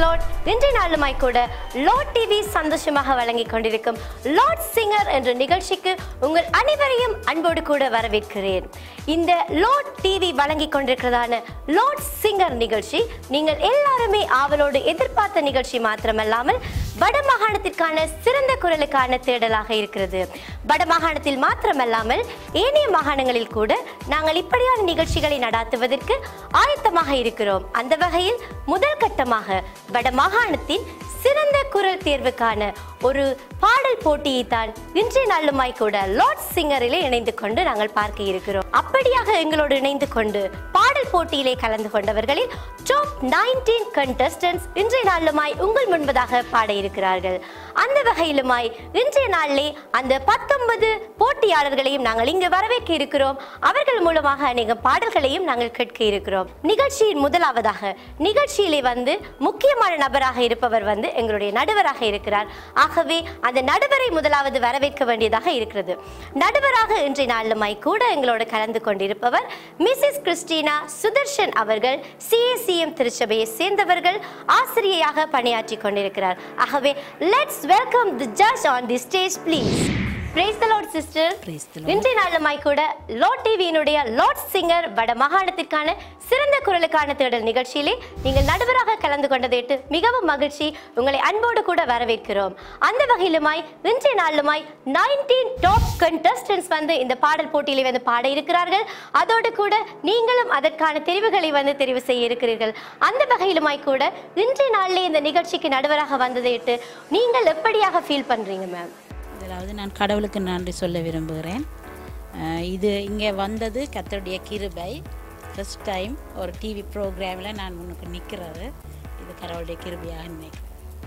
Lord இன்றைய நாளுமாய் கூட Lord TV சந்தோஷமாக வழங்கிக் கொண்டிருக்கும் லார்ட் சிங்கர் என்ற நிகழ்ச்சிக்கு உங்கள் அனைவரையும் அன்போடு கூட வரவேற்கிறேன் இந்த லார்ட் டிவி வழங்கிக் கொண்டிருக்கிறதான லார்ட் சிங்கர் நிகழ்ச்சி நீங்கள் எல்லாருமே ஆவலோடு எதிர்பார்த்த நிகழ்ச்சி மாத்திரமல்லாமல் வடமாகாணத்திற்கான சிறந்த குரலுக்கான தேடலாக இருக்கிறது வடமாகாணத்தில் மாத்திரமல்லாமல் ஏனைய மாகாணங்களில் கூட நாங்கள் இப்படியான நிகழ்ச்சிகளை நடாத்துவதற்கு ஆயத்தமாக இருக்கிறோம் அந்த வகையில் முதல் கட்டமாக வடமாகாணத்தின் சிறந்த குரல் தேர்வுக்கான ஒரு பாடல் போட்டியை தான் இன்றைய நாளுமாய் கூட லார்ட் சிங்கரிலே இணைந்து கொண்டு நாங்கள் பார்க்க இருக்கிறோம் அப்படியாக எங்களோடு இணைந்து கொண்டு பாடல் போட்டியிலே கலந்து கொண்டவர்களில் டாப் நைன்டீன் கண்டஸ்டன்ஸ் இன்றைய நாளுமாய் உங்கள் முன்பதாக பாட இருக்கிறார்கள் அந்த வகையிலுமாய் இன்றைய நாளிலே அந்த பத்தொன்பது போட்டியாளர்களையும் நாங்கள் இங்கு வரவேற்க இருக்கிறோம் அவர்கள் மூலமாக அநேக பாடல்களையும் நாங்கள் கேட்க இருக்கிறோம் நிகழ்ச்சியின் முதலாவதாக நிகழ்ச்சியிலே வந்து முக்கியமான நபராக இருப்பவர் வந்து எங்களுடைய நடுவராக இருக்கிறார் ஆகவே அந்த நடுவரை முதலாவது வரவேற்க வேண்டியதாக இருக்கிறது நடுவராக இன்றைய நாளுமாய் கூட எங்களோடு கலந்து கொண்டிருப்பவர் மிஸ்ஸஸ் கிறிஸ்டினா சுதர்ஷன் அவர்கள் சிஏசிஎம் திருச்சபையை சேர்ந்தவர்கள் ஆசிரியையாக பணியாற்றி கொண்டிருக்கிறார் ஆகவே let's welcome the judge on the stage please Praise the Lord sister. Praise the Lord. இன்றைய நாளுமாய் கூட லார்ட் டிவியினுடைய லார்ட் சிங்கர் வட மாகாணத்திற்கான சிறந்த குரலுக்கான தேடல் நிகழ்ச்சியிலே நீங்கள் நடுவராக கலந்து கொண்டதேட்டு மிகவும் மகிழ்ச்சி உங்களை அன்போடு கூட வரவேற்கிறோம் அந்த வகையிலுமாய் இன்றைய நாளுமாய் நைன்டீன் டாப் கண்டஸ்டன்ஸ் வந்து இந்த பாடல் போட்டியிலே வந்து பாட இருக்கிறார்கள் அதோடு கூட நீங்களும் அதற்கான தெரிவுகளை வந்து தெரிவு செய்ய இருக்கிறீர்கள் அந்த வகையிலுமாய் கூட இன்றைய நாளிலே இந்த நிகழ்ச்சிக்கு நடுவராக வந்ததேட்டு நீங்கள் எப்படியாக ஃபீல் பண்றீங்க மேம் அதாவது நான் கடவுளுக்கு நன்றி சொல்ல விரும்புகிறேன் அஹ் இது இங்கே வந்தது கத்தருடைய கிருபை ஃபர்ஸ்ட் டைம் ஒரு டிவி ப்ரோக்ராமில் நான் உனக்கு நிற்கிறது இது கடவுளுடைய கிருபையாக நினைக்கிறேன்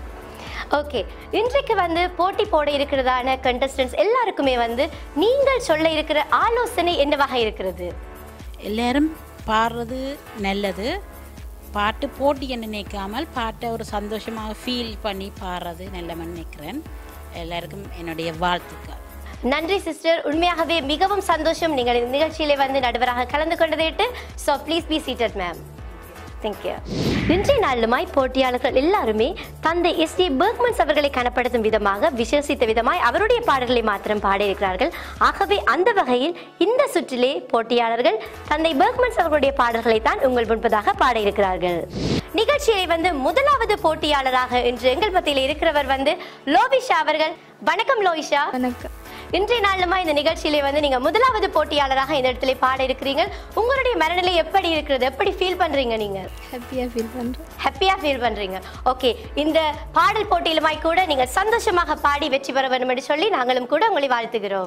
ஓகே இன்றைக்கு வந்து போட்டி போட இருக்கிறதான கண்டஸ்டன்ஸ் எல்லாருக்குமே வந்து நீங்கள் சொல்ல இருக்கிற ஆலோசனை என்னவாக இருக்கிறது எல்லாரும் பாடுறது நல்லது பாட்டு போட்டி என்று நினைக்காமல் பாட்டை ஒரு சந்தோஷமாக ஃபீல் பண்ணி பாடுறது நல்லவன் நினைக்கிறேன் எல்லாருக்கும் என்னுடைய வாழ்த்துக்கள் நன்றி சிஸ்டர் உண்மையாகவே மிகவும் சந்தோஷம் நீங்கள் இந்த நிகழ்ச்சியிலே வந்து நடுவராக கலந்து கொண்டதேட்டு so please be seated ma'am thank you இன்றைய நாளுமாய் போட்டியாளர்கள் எல்லாருமே தந்தை எஸ் டி பெர்க்மன்ஸ் அவர்களை கனப்படுத்தும் விதமாக விசேஷித்த விதமாய் அவருடைய பாடல்களை மாத்திரம் பாடியிருக்கிறார்கள் ஆகவே அந்த வகையில் இந்த சுற்றிலே போட்டியாளர்கள் தந்தை பெர்க்மன்ஸ் அவர்களுடைய பாடல்களை தான் உங்கள் முன்பதாக பாட இருக்கிறார்கள் நிகழ்ச்சியை வந்து முதலாவது போட்டியாளராக இன்று எங்கள் மத்தியில் இருக்கிறவர் வந்து லோவிஷா அவர்கள் வணக்கம் லோவிஷா வணக்கம் இன்றைய நாளுமா இந்த நிகழ்ச்சியிலே வந்து நீங்க முதலாவது போட்டியாளராக இந்த இடத்துல பாட இருக்கிறீங்க உங்களுடைய மனநிலை எப்படி இருக்கிறது எப்படி ஃபீல் பண்றீங்க நீங்க ஹாப்பியாக ஃபீல் பண்ணுறேன் ஹாப்பியா ஃபீல் பண்றீங்க ஓகே இந்த பாடல் போட்டியிலுமாய் கூட நீங்க சந்தோஷமாக பாடி வெற்றி பெற வேண்டும் என்று சொல்லி நாங்களும் கூட உங்களை வாழ்த்துகிறோம்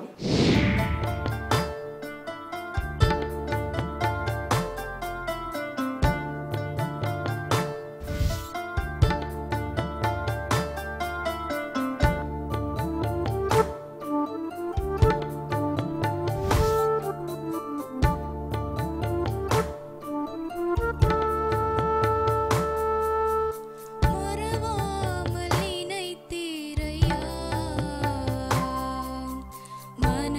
மறவாமல் நினைத்தீரையா மன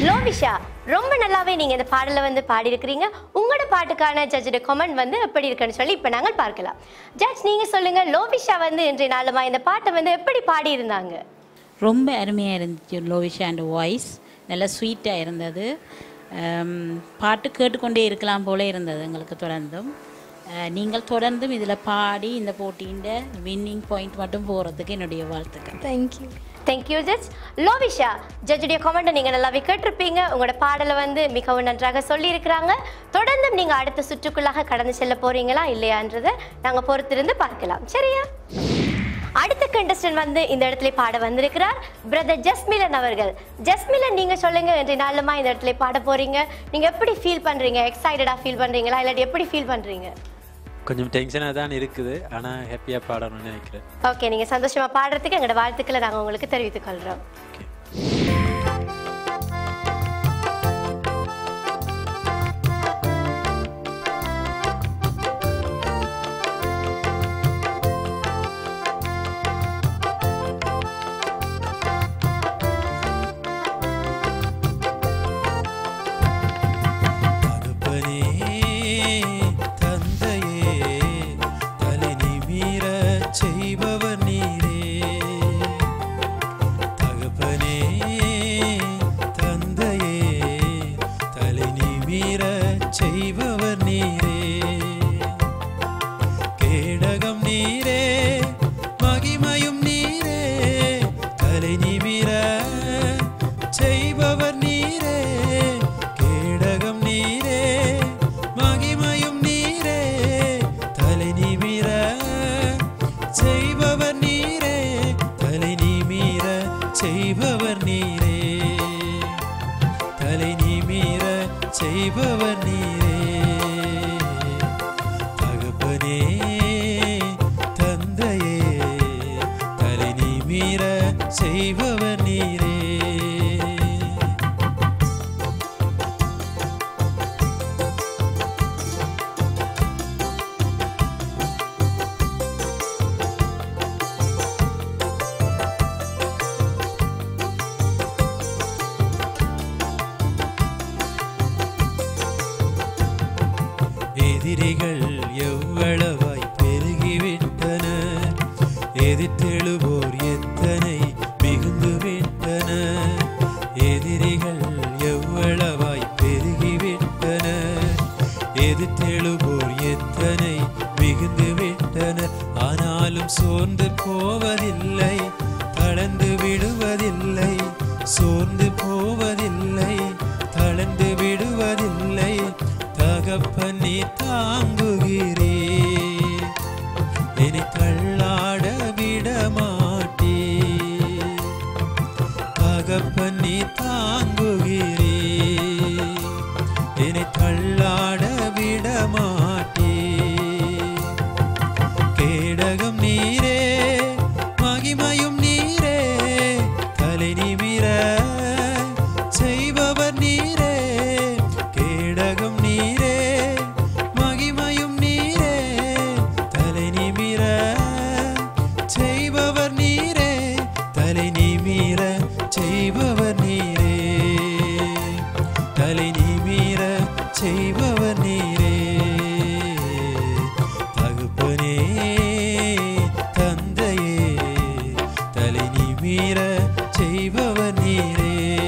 லோவிஷா ரொம்ப நல்லாவே நீங்க இந்த பாடலை வந்து பாடியிருக்கிறீங்க உங்களோட பாட்டுக்கான ஜட்ஜோட கமெண்ட் வந்து எப்படி இருக்குன்னு சொல்லி இப்போ நாங்கள் பார்க்கலாம் ஜட்ஜ் நீங்க சொல்லுங்க லோவிஷா வந்து இன்றைய நாளுமா இந்த பாட்டை வந்து எப்படி பாடியிருந்தாங்க ரொம்ப அருமையாக இருந்துச்சு லோவிஷா அண்ட் வாய்ஸ் நல்லா ஸ்வீட்டாக இருந்தது ஆம், பாட்டு கேட்டுக்கொண்டே இருக்கலாம் போல இருந்தது எங்களுக்கு தொடர்ந்தும் அஹ், நீங்கள் தொடர்ந்தும் இதில் பாடி இந்த போட்டியின் வின்னிங் பாயிண்ட் மட்டும் போகிறதுக்கு என்னுடைய வாழ்த்துக்கள் தேங்க்யூ தேங்க்யூ ஜட்ஜ் லோவிஷா ஜட்ஜுடைய கமெண்ட்டை நீங்க நல்லாவே கேட்டிருப்பீங்க உங்களோட பாடலை வந்து மிகவும் நன்றாக சொல்லியிருக்கிறாங்க தொடர்ந்தும் நீங்க அடுத்த சுற்றுக்குள்ளாக கடந்து செல்ல போறீங்களா இல்லையான்றதை நாங்க பொறுத்திருந்து பார்க்கலாம் சரியா அடுத்த கண்டஸ்டன்ட் வந்து இந்த இடத்துல பாட வந்திருக்கிறார் பிரதர் ஜஸ்மிலன் அவர்கள் ஜஸ்மிலன் நீங்க சொல்லுங்க இன்றைய நாளுமா இந்த இடத்துல பாட போறீங்க நீங்க எப்படி ஃபீல் பண்றீங்க எக்ஸைட்டடா ஃபீல் பண்றீங்களா இல்லாட்டி எப்படி ஃபீல் பண்றீங்க கொஞ்சம் டென்ஷனாக தான் இருக்குது ஆனால் ஹாப்பியாக பாடணும்னு நினைக்கிறேன் ஓகே நீங்க சந்தோஷமா பாடுறதுக்கு எங்களோட வாழ்த்துக்களை நாங்க உங்களுக்கு தெரிவித்துக் கொள்றோம் ஓகே தகப்பனே தந்தையே தலை நிமிர செய்பவர் நீரே தகப்பனே தந்தையே தலை நிமிர செய்பவர் நீரே கேடகம் நீரே மகிமையும் நீரே தலை நிமிர செய்பவர் நீரே கேடகம் நீரே மகிமையும் நீரே தலை நிமிர செய்பவர் நீரே தலை நிமிர செய்பவர் நீரே தலை நிமிர செய்பவர் நீரே தகப்பனே தந்தையே தலை நிமிர செய்பவர் நீரே எதிரிகள் எவ்வளவாய் பெருகிவிட்டன எதிர்த்தெழுவோர் எத்தனை மிகுந்து விட்டன எதிரிகள் எவ்வளவாய் பெருகிவிட்டன எதிர்த்தெழுவோர் எத்தனை மிகுந்து விட்டனர் ஆனாலும் சோர்ந்து போவதில்லை தளர்ந்து விடுவதில்லை சோர்ந்து போவதில்லை தளர்ந்து விடுவதில்லை தகப்பனே தாங்குகிறே என்னை தள்ளாட விட மாட்டே தகப்பனே தாங்குகிறே என்னை தள்ளாட விட மாட்டே கேடகம் நீரே மகிமையும் நீரே தலை நிமிர செய்பவர் நீரே கேடகம் நீரே மகிமையும் நீரே தலை நிமிர செய்பவர் நீரே தலை நிமிர செய்பவர் நீரே தலை நிமிர செய்பவர் நீரே தகுப்பனே தந்தையே தலை நிமிர செய்பவர் நீரே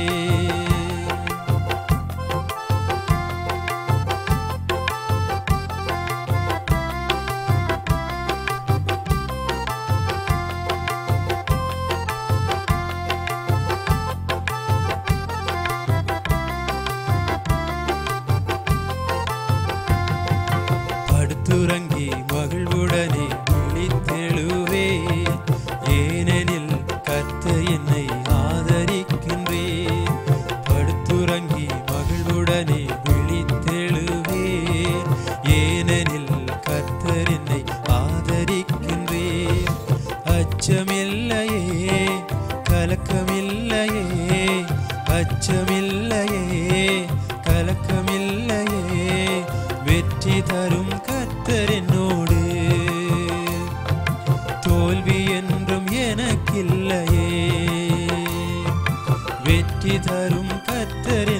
படுத்துறங்கி மகிழ்வுடனே விழித்தெழுவே ஏனெனில் கத்த என்னை ஆதரிக்கின்றே படுத்துறங்கி மகிழ்வுடனே விழித்தெழுவே ஏனெனில் கர்த்தர் என்னை ஆதரிக்கின்றே அச்சமில்லையே கலக்கமில்லையே அச்சமில்லையே கலக்கமில்லையே வெற்றி தரும் கர்த்தர் என்னோடு தோல்வி என்றும் எனக்கில்லையே வெற்றி தரும் கர்த்தர்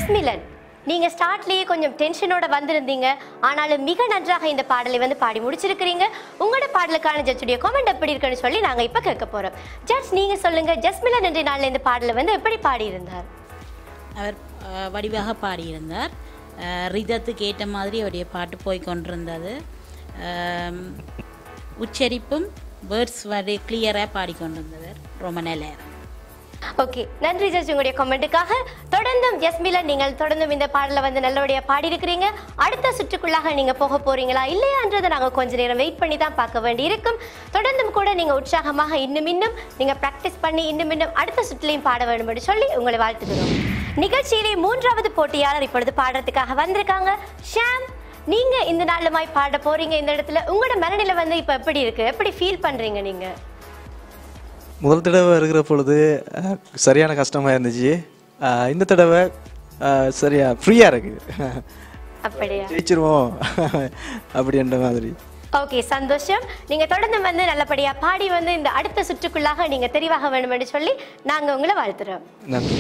ஜஸ்மிலன் நீங்க ஸ்டார்ட்லயே கொஞ்சம் டென்ஷனோட வந்திருந்தீங்க ஆனாலும் மிக நன்றாக இந்த பாடலை வந்து பாடி முடிச்சிருக்கிறீங்க உங்களோட பாடலுக்கான ஜட்ஜுடைய கமெண்ட் எப்படி இருக்குன்னு சொல்லி நாங்க இப்ப கேட்க போறோம் ஜட்ஜ் நீங்க சொல்லுங்க ஜஸ்மிலன் என்ற நாள்ல இந்த பாடலை வந்து எப்படி பாடி இருந்தார் அவர் அஹ், வடிவாக பாடியிருந்தார் அஹ், ரிதத்துக்கு ஏற்ற மாதிரி அவருடைய பாட்டு போய் கொண்டிருந்தது அம், உச்சரிப்பும் வேர்ட்ஸ் வரை கிளியராக பாடிக்கொண்டிருந்தவர் ரொம்ப நல்லா ஓகே நன்றி ஜட்ஜ் உங்களுடைய கமெண்ட்டுக்காக தொடர்ந்தும் ஜஸ்மிலன் நீங்கள் தொடர்ந்தும் இந்த பாடலை வந்து நல்லபடியா பாடி இருக்கிறீங்க அடுத்த சுற்றுக்குள்ளாக நீங்க போக போறீங்களா இல்லையான்றதை நாங்க கொஞ்ச நேரம் வெயிட் பண்ணி தான் பார்க்க வேண்டி இருக்கும் தொடர்ந்தும் கூட நீங்க உற்சாகமாக இன்னும் இன்னும் நீங்க பிராக்டிஸ் பண்ணி இன்னும் இன்னும் அடுத்த சுற்றுலையும் பாட வேண்டும் என்று சொல்லி உங்களை வாழ்த்துகிறோம் நிகழ்ச்சியிலே மூன்றாவது போட்டியாளர் இப்பொழுது பாடுறதுக்காக வந்திருக்காங்க ஷாம் நீங்க இந்த நாளுமாய் பாட போறீங்க இந்த இடத்துல உங்களோட மனநிலை வந்து இப்ப எப்படி இருக்கு எப்படி ஃபீல் பண்றீங்க நீங்க முதல் தடவை இருக்கிற பொழுது அஹ், சரியான கஷ்டமாக இருந்துச்சு அஹ், இந்த தடவை அஹ், சரியா ஃப்ரீயாக இருக்கு அப்படியா ஜெயிச்சிருவோம் அப்படின்ற மாதிரி ஓகே சந்தோஷம் நீங்க தொடர்ந்து வந்து நல்லபடியா பாடி வந்து இந்த அடுத்த சுற்றுக்குள்ளாக நீங்க தெரிவாக வேண்டும் என்று சொல்லி நாங்க உங்களை வாழ்த்துறோம் நன்றி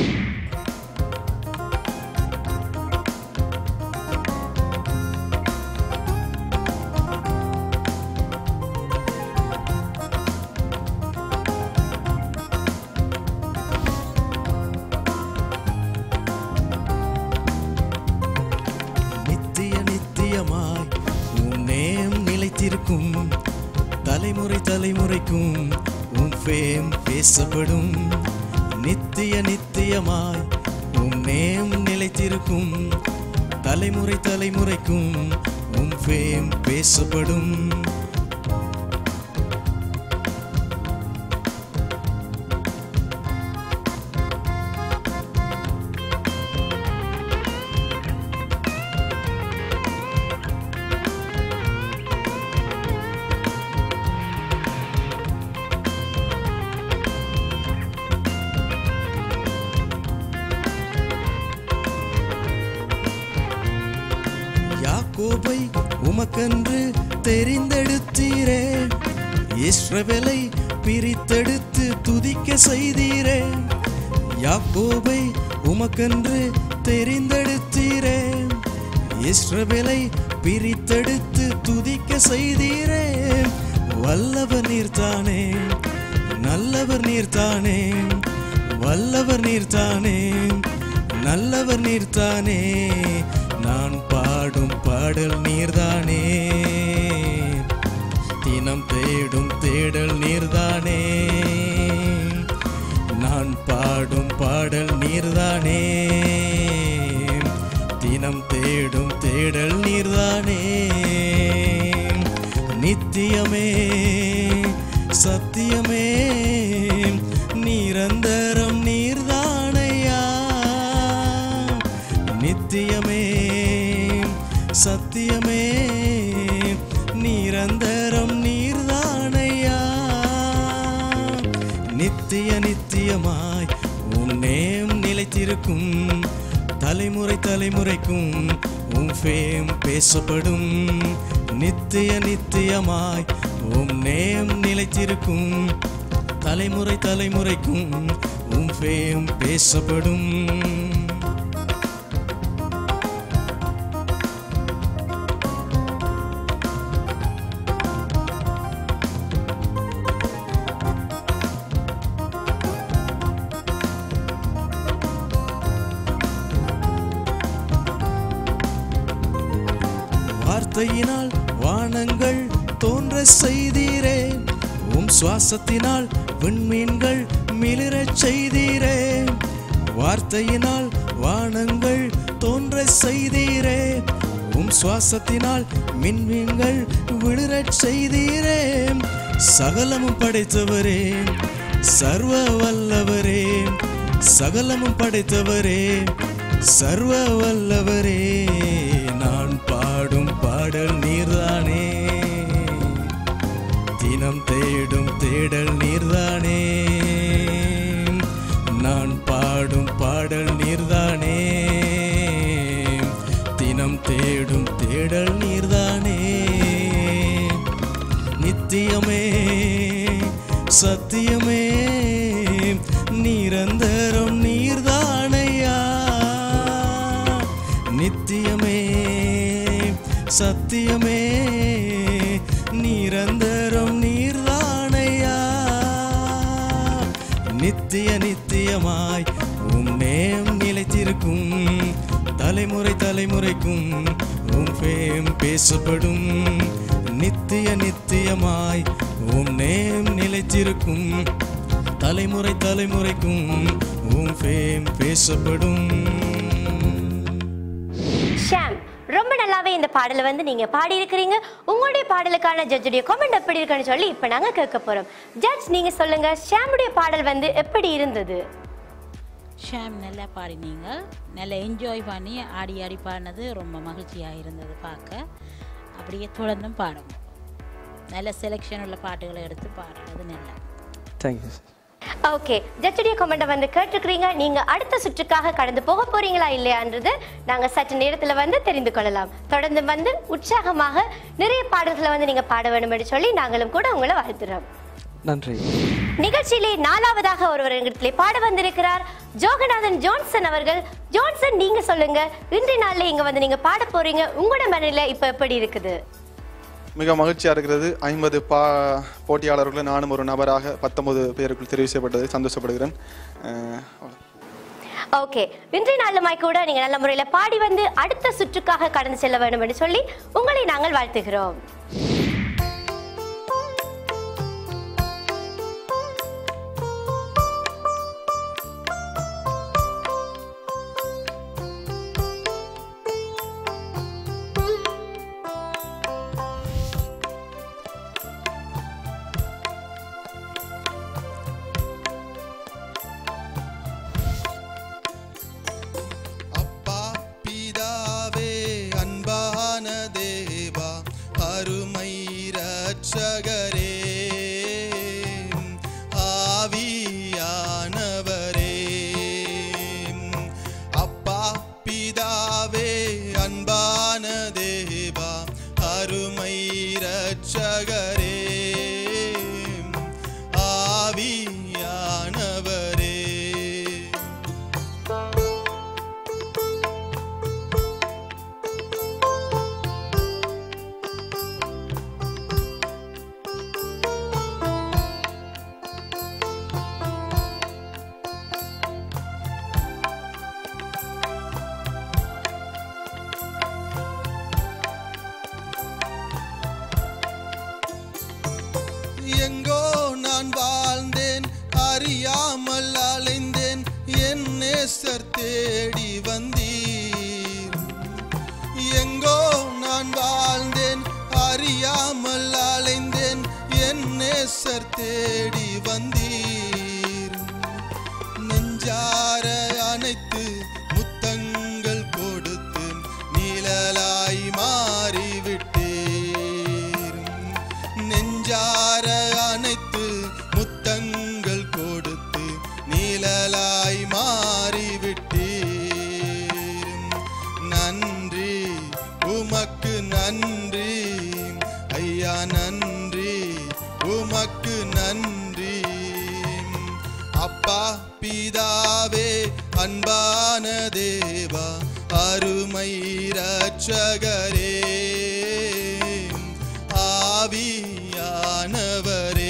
நித்திய நித்தியமாய் உன் நேம் நிலைத்திருக்கும் தலைமுறை தலைமுறைக்கும் உன் ஃபேம் பேசப்படும் நித்திய நித்தியமாய் உன் நேம் நிலைத்திருக்கும் தலைமுறை தலைமுறைக்கும் உன் ஃபேம் பேசப்படும் யாக்கோபை உமக்கன்று தெரிந்தெடுத்தீரே இஸ்ரவேலை பிரித்தெடுத்து துதிக்க செய்தீரே யாக்கோபை உமக்கன்று தெரிந்தெடுத்தீரே இஸ்ரவேலை பிரித்தெடுத்து துதிக்க செய்தீரே வல்லவர் நீர்தானே நல்லவர் நீர்தானே வல்லவர் நீர்தானே நல்லவர் நீர்தானே நான் பாடும் பாடல் நீர்தானே தினம் தேடும் தேடல் நீர்தானே நான் பாடும் பாடல் நீர்தானே தினம் தேடும் தேடல் நீர்தானே நித்தியமே சத்தியமே நிரந்தரம் நீர்தானையா நித்தியமே சத்தியமே நிரந்தரம் நீர்தானையா நித்திய நித்தியமாய் உன் நேம் நிலைத்திருக்கும் தலைமுறை தலைமுறைக்கும் உன் ஃபேம் பேசப்படும் நித்திய நித்தியமாய் உன் நேம் நிலைத்திருக்கும் தலைமுறை தலைமுறைக்கும் உன் ஃபேம் பேசப்படும் வார்த்தையினால் வானங்கள் தோன்ற செய்தீரே உம் சுவாசத்தினால் விண்மீன்கள் மிளிரச் செய்தீரே வார்த்தையினால் வானங்கள் தோன்ற செய்தீரே உம் சுவாசத்தினால் மின்மீன்கள் விளிரச் செய்தீரே சகலமும் படைத்தவரே சர்வ வல்லவரே சகலமும் படைத்தவரே சர்வ வல்லவரே நான் பாடும் பாடல் நீர்தானே தினம் தேடும் தேடல் நீர்தானே நான் பாடும் பாடல் நீர்தானே தினம் தேடும் தேடல் நீர்தானே நித்தியமே சத்தியமே நிரந்தரம் நீர்தானையா நித்தியமே சத்தியமே நிரந்தரம் நீர்தானையா நித்திய நித்தியமாய் உம் நேம் நிலைத்திருக்கும் தலைமுறை தலைமுறைக்கும் உம் ஃபேம் பேசப்படும் நித்திய நித்தியமாய் உம் நேம் நிலைத்திருக்கும் தலைமுறை தலைமுறைக்கும் உம் ஃபேம் பேசப்படும் ஷாம் ரொம்ப நல்லாவே இந்த பாடலை வந்து நீங்க பாடி இருக்கிறீங்க உங்களுடைய பாடலுக்கான ஜட்ஜுடைய கமெண்ட் எப்படி இருக்குன்னு சொல்லி இப்போ நாங்க கேட்க போறோம் ஜட்ஜ் நீங்க சொல்லுங்க ஷாமுடைய பாடல் வந்து எப்படி இருந்தது ஷாம் நல்லா பாடினீங்க நல்லா என்ஜாய் பண்ணி ஆடி ஆடி பாடினது ரொம்ப மகிழ்ச்சியாக இருந்தது பார்க்க அப்படியே தொடர்ந்தும் பாடுங்க நல்ல செலெக்ஷன் உள்ள பாட்டுகளை எடுத்து பாடுறது நல்லா தேங்க்யூ ஓகே ஜட்ஜுடைய கமெண்ட்டை வந்து கேட்டிருக்கிறீங்க நீங்க அடுத்த சுற்றுக்காக கடந்து போக போறீங்களா இல்லையான்றது நாங்க சற்று நேரத்துல வந்து தெரிந்து கொள்ளலாம் தொடர்ந்து வந்து உற்சாகமாக நிறைய பாடல்களை வந்து நீங்க பாட வேண்டும் என்று சொல்லி நாங்களும் கூட உங்களை வாழ்த்துறோம் நன்றி நிகழ்ச்சியிலே நாலாவதாக ஒருவர் இடத்திலே பாட வந்திருக்கிறார் ஜோகநாதன் ஜோன்சன் அவர்கள் ஜோன்சன் நீங்க சொல்லுங்க இன்றைய நாள்ல இங்க வந்து நீங்க பாட போறீங்க உங்களோட மனநிலை இப்ப எப்படி இருக்குது மிக மகிழ்ச்சியாக இருக்கிறது ஐம்பது பா போட்டியாளர்கள் நானும் ஒரு நபராக பத்தொன்பது பேருக்குள் தெரிவு செய்யப்பட்டது சந்தோஷப்படுகிறேன் அஹ், அவ்வளவு. ஓகே இன்றைய நாளுமாய் கூட நீங்க நல்ல முறையில பாடி வந்து அடுத்த சுற்றுக்காக கடந்து செல்ல வேண்டும் என்று சொல்லி உங்களை நாங்கள் வாழ்த்துகிறோம் அப்பா பிதாவே அன்பான தேவா அருமை ரட்சகரே ஆவியானவரே அப்பா பிதாவே அன்பான தேவா அருமை ரட்சகரே ஆவியானவரே எங்கோ நான் வாழ்ந்தேன் அறியாமல் அலைந்தேன் என் நேசர் தேடி வந்தீர் எங்கோ நான் வாழ்ந்தேன் அறியாமல் அலைந்தேன் என் நேசர் தேடி வந்தீர் நெஞ்சார அனைத்து முத்தங்கள் கொடுத்து நிழலாய் மாறிவிட்டீர் நெஞ்சார அனைத்து முத்தங்கள் கொடுத்து நிழலாய் மாறிவிட்டீர் நன்றி உமக்கு நன்றி ஐயா நன்றி உமக்கு நன்றி அப்பா பிதாவே அன்பான தேவா அருமை ரட்சகரே ஆவியானவரே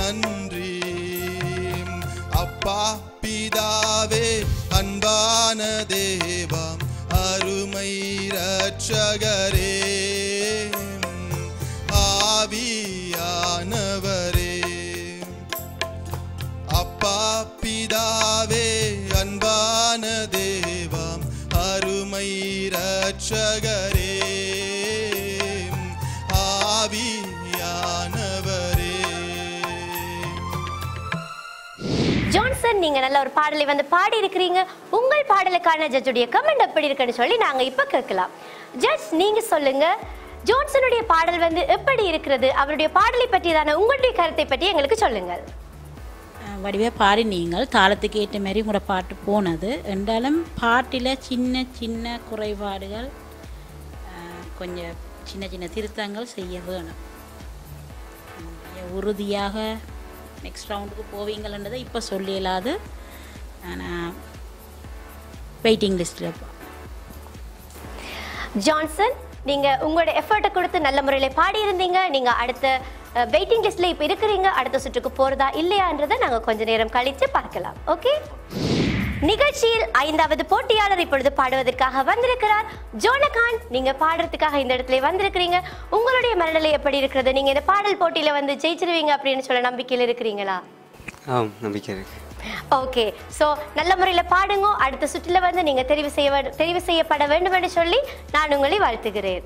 நன்றி அப்பா பிதாவே அன்பான தேவாம் அருமை ரட்சகரே ஆவியானவரே அப்பா பிதாவே அன்பான தேவாம் அருமை ரட்சகரே ஆவியானவரே ஜான்சன் நீங்க நல்ல ஒரு பாடலை வந்து பாடி இருக்கிறீங்க உங்கள் பாடலுக்கான ஜட்ஜுடைய கமெண்ட் எப்படி இருக்குன்னு சொல்லி நாங்க இப்ப கேட்கலாம் ஜட்ஜ் நீங்க சொல்லுங்க ஜான்சனுடைய பாடல் வந்து எப்படி இருக்கிறது அவருடைய பாடலை பற்றியதான உங்களுடைய கருத்தை பற்றி எங்களுக்கு சொல்லுங்கள் வடிவே பாடி நீங்கள் தாளத்துக்கு ஏற்ற மாதிரி உங்களோட பாட்டு போனது என்றாலும் பாட்டில் சின்ன சின்ன குறைபாடுகள் அஹ், கொஞ்சம் சின்ன சின்ன திருத்தங்கள் செய்ய வேணும் உம், உறுதியாக நெக்ஸ்ட் ரவுண்டுக்கு போவீங்கள்ன்றதை இப்போ சொல்லிடலாது ஆனால் வெயிட்டிங் லிஸ்ட்டில் ஜான்சன் நீங்க உங்களோட எஃபர்ட்டை கொடுத்து நல்ல முறையில் பாடி இருந்தீங்க நீங்க அடுத்த வெயிட்டிங் லிஸ்ட்ல இப்போ இருக்கிறீங்க அடுத்த சுற்றுக்கு போறதா இல்லையான்றதை நாங்க கொஞ்ச நேரம் கழித்து பார்க்கலாம் ஓகே நிகழ்ச்சியில் ஐந்தாவது போட்டியாளர் இப்பொழுது பாடுவதற்காக வந்திருக்கிறார் ஜோனகான் நீங்க பாடுறதுக்காக இந்த இடத்துல வந்திருக்கிறீங்க உங்களுடைய மனநிலை எப்படி இருக்கிறது நீங்க இந்த பாடல் போட்டியில வந்து ஜெயிச்சிருவீங்க அப்படின்னு சொல்ல நம்பிக்கையில் இருக்கிறீங்களா ஆம் நம்பிக்கை இருக்கு ஓகே ஸோ நல்ல முறையில் பாடுங்க அடுத்த சுற்றில் வந்து நீங்கள் தெரிவு செய்ய வே- தெரிவு செய்யப்பட வேண்டும் என்று சொல்லி நான் உங்களை வாழ்த்துகிறேன்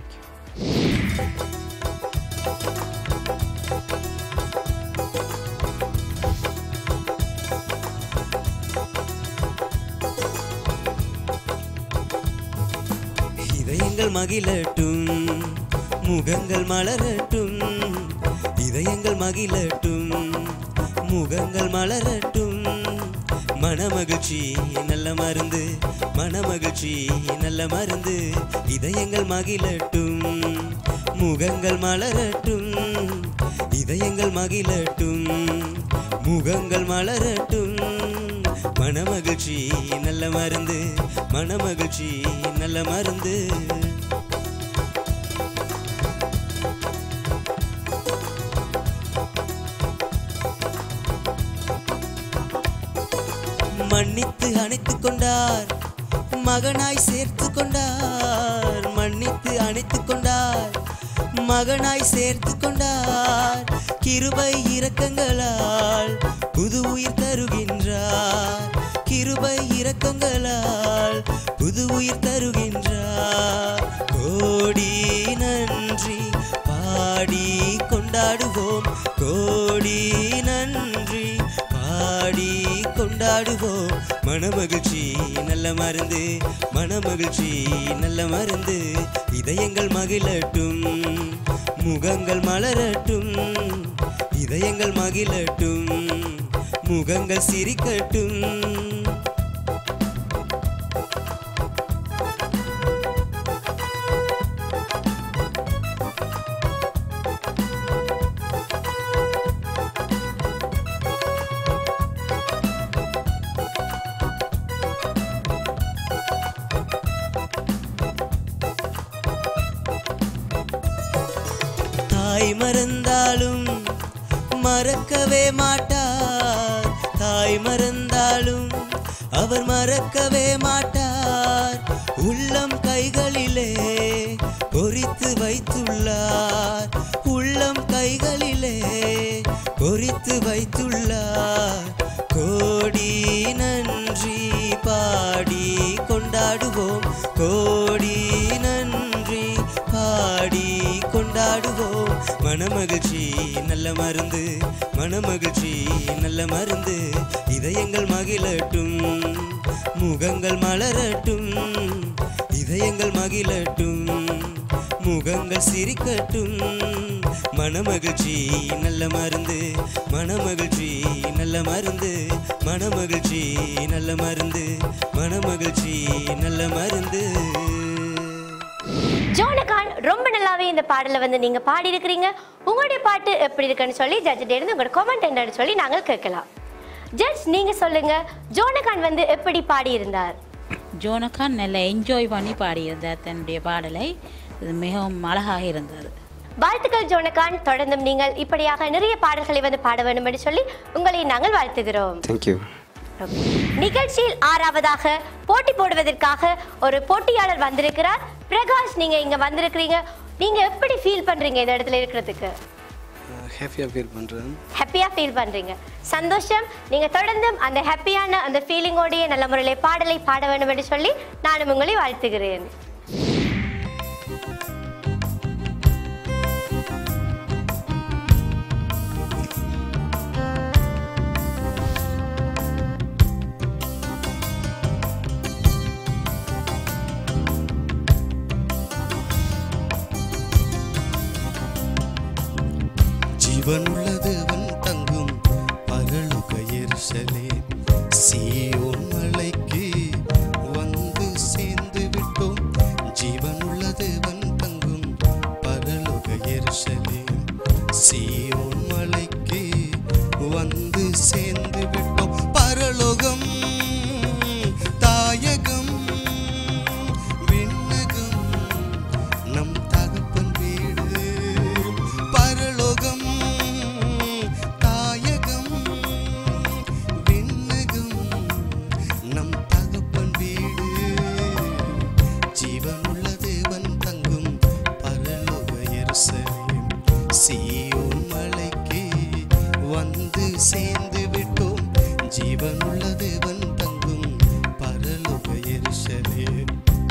இதயங்கள் மகிழட்டும் முகங்கள் மலரட்டும் இதயங்கள் மகிழட்டும் முகங்கள் மலரட்டும் மனமகிழ்ச்சி நல்ல மருந்து மனமகிழ்ச்சி நல்ல மருந்து இதயங்கள் மகிழட்டும் முகங்கள் மலரட்டும் இதயங்கள் மகிழட்டும் முகங்கள் மலரட்டும் மனமகிழ்ச்சி நல்ல மருந்து மனமகிழ்ச்சி நல்ல மருந்து மன்னித்து அணைத்துக் கொண்டார் மகனாய் சேர்த்து கொண்டார் மன்னித்து அணைத்துக் கொண்டார் மகனாய் சேர்த்து கொண்டார் கிருபை இரக்கங்களால் புது உயிர் தருகின்றார் கிருபை இரக்கங்களால் புது உயிர் தருகின்றார் கோடி நன்றி பாடி கொண்டாடுவோம் கோடி நன்றி பாடி கொண்டாடுவோம் மனமகிழ்ச்சி நல்ல மருந்து மனமகிழ்ச்சி நல்ல மருந்து இதயங்கள் மகிழட்டும் முகங்கள் மலரட்டும் இதயங்கள் மகிழட்டும் முகங்கள் சிரிக்கட்டும் தாய் மறந்தாலும் மறக்கவே மாட்டார் தாய் மறந்தாலும் அவர் மறக்கவே மாட்டார் உள்ளம் கைகளிலே பொறித்து வைத்துள்ளார் உள்ளம் கைகளிலே பொறித்து வைத்துள்ளார் கோடி நன்றி பாடி கொண்டாடுவோம் கோடி நன்றி பாடி கொண்டாடுவோம் மனமகிழ்ச்சி நல்ல மருந்து மனமகிழ்ச்சி நல்ல மருந்து இதயங்கள் மகிழட்டும் முகங்கள் மலரட்டும் இதயங்கள் மகிழட்டும் முகங்கள் சிரிக்கட்டும் மனமகிழ்ச்சி நல்ல மருந்து மனமகிழ்ச்சி நல்ல மருந்து மனமகிழ்ச்சி நல்ல மருந்து மனமகிழ்ச்சி நல்ல மருந்து ஜோனகான் ரொம்ப நல்லாவே இந்த பாடலை வந்து நீங்க பாடி இருக்கிறீங்க உங்களுடைய பாட்டு எப்படி இருக்குன்னு சொல்லி ஜட்ஜிட்ட இருந்து உங்களோட கமெண்ட் என்னன்னு சொல்லி நாங்கள் கேட்கலாம் ஜட்ஜ் நீங்க சொல்லுங்க ஜோனகான் வந்து எப்படி பாடி இருந்தார் ஜோனகான் நல்லா என்ஜாய் பண்ணி பாடியிருந்தார் தன்னுடைய பாடலை இது மிகவும் அழகாக இருந்தது வாழ்த்துக்கள் ஜோனகான் தொடர்ந்தும் நீங்கள் இப்படியாக நிறைய பாடல்களை வந்து பாட வேண்டும் என்று சொல்லி உங்களை நாங்கள் வாழ்த்துகிறோம் தேங்க்யூ நிகழ்ச்சியில் ஆறாவதாக போட்டி போடுவதற்காக ஒரு போட்டியாளர் வந்திருக்கிறார் பிரகாஷ் நீங்க இங்க வந்திருக்கிறீங்க நீங்க எப்படி ஃபீல் பண்றீங்க இந்த இடத்துல இருக்கிறதுக்கு ஹாப்பியாக ஃபீல் பண்ணுறேன் ஹாப்பியா ஃபீல் பண்றீங்க சந்தோஷம் நீங்க தொடர்ந்தும் அந்த ஹாப்பியான அந்த ஃபீலிங்கோடைய நல்ல முறையில் பாடலை பாட வேண்டும் என்று சொல்லி நானும் உங்களை வாழ்த்துகிறேன் ஜீவனுள்ள தேவன் தங்கும் பரலுக எருசலே சீயோன் மலைக்கு வந்து சேர்ந்து விட்டோம் ஜீவனுள்ள தேவன் தங்கும் பரலுக எருசலே சீயோன் மலைக்கு வந்து சேர்ந்து விட்டோம் பரலோகம் தாயகம் விண்ணகம் நம் தகப்பன் வீடு பரலோகம் தாயகம் விண்ணகம் நம் தகப்பன் வீடு ஜீவனுள்ள தேவன் தங்கும் பரலோக எருசலேம் சீயோன் மலைக்கு வந்து சேர்ந்து விட்டோம் ஜீவனுள்ள தேவன் தங்கும் பரலோக எருசலேம்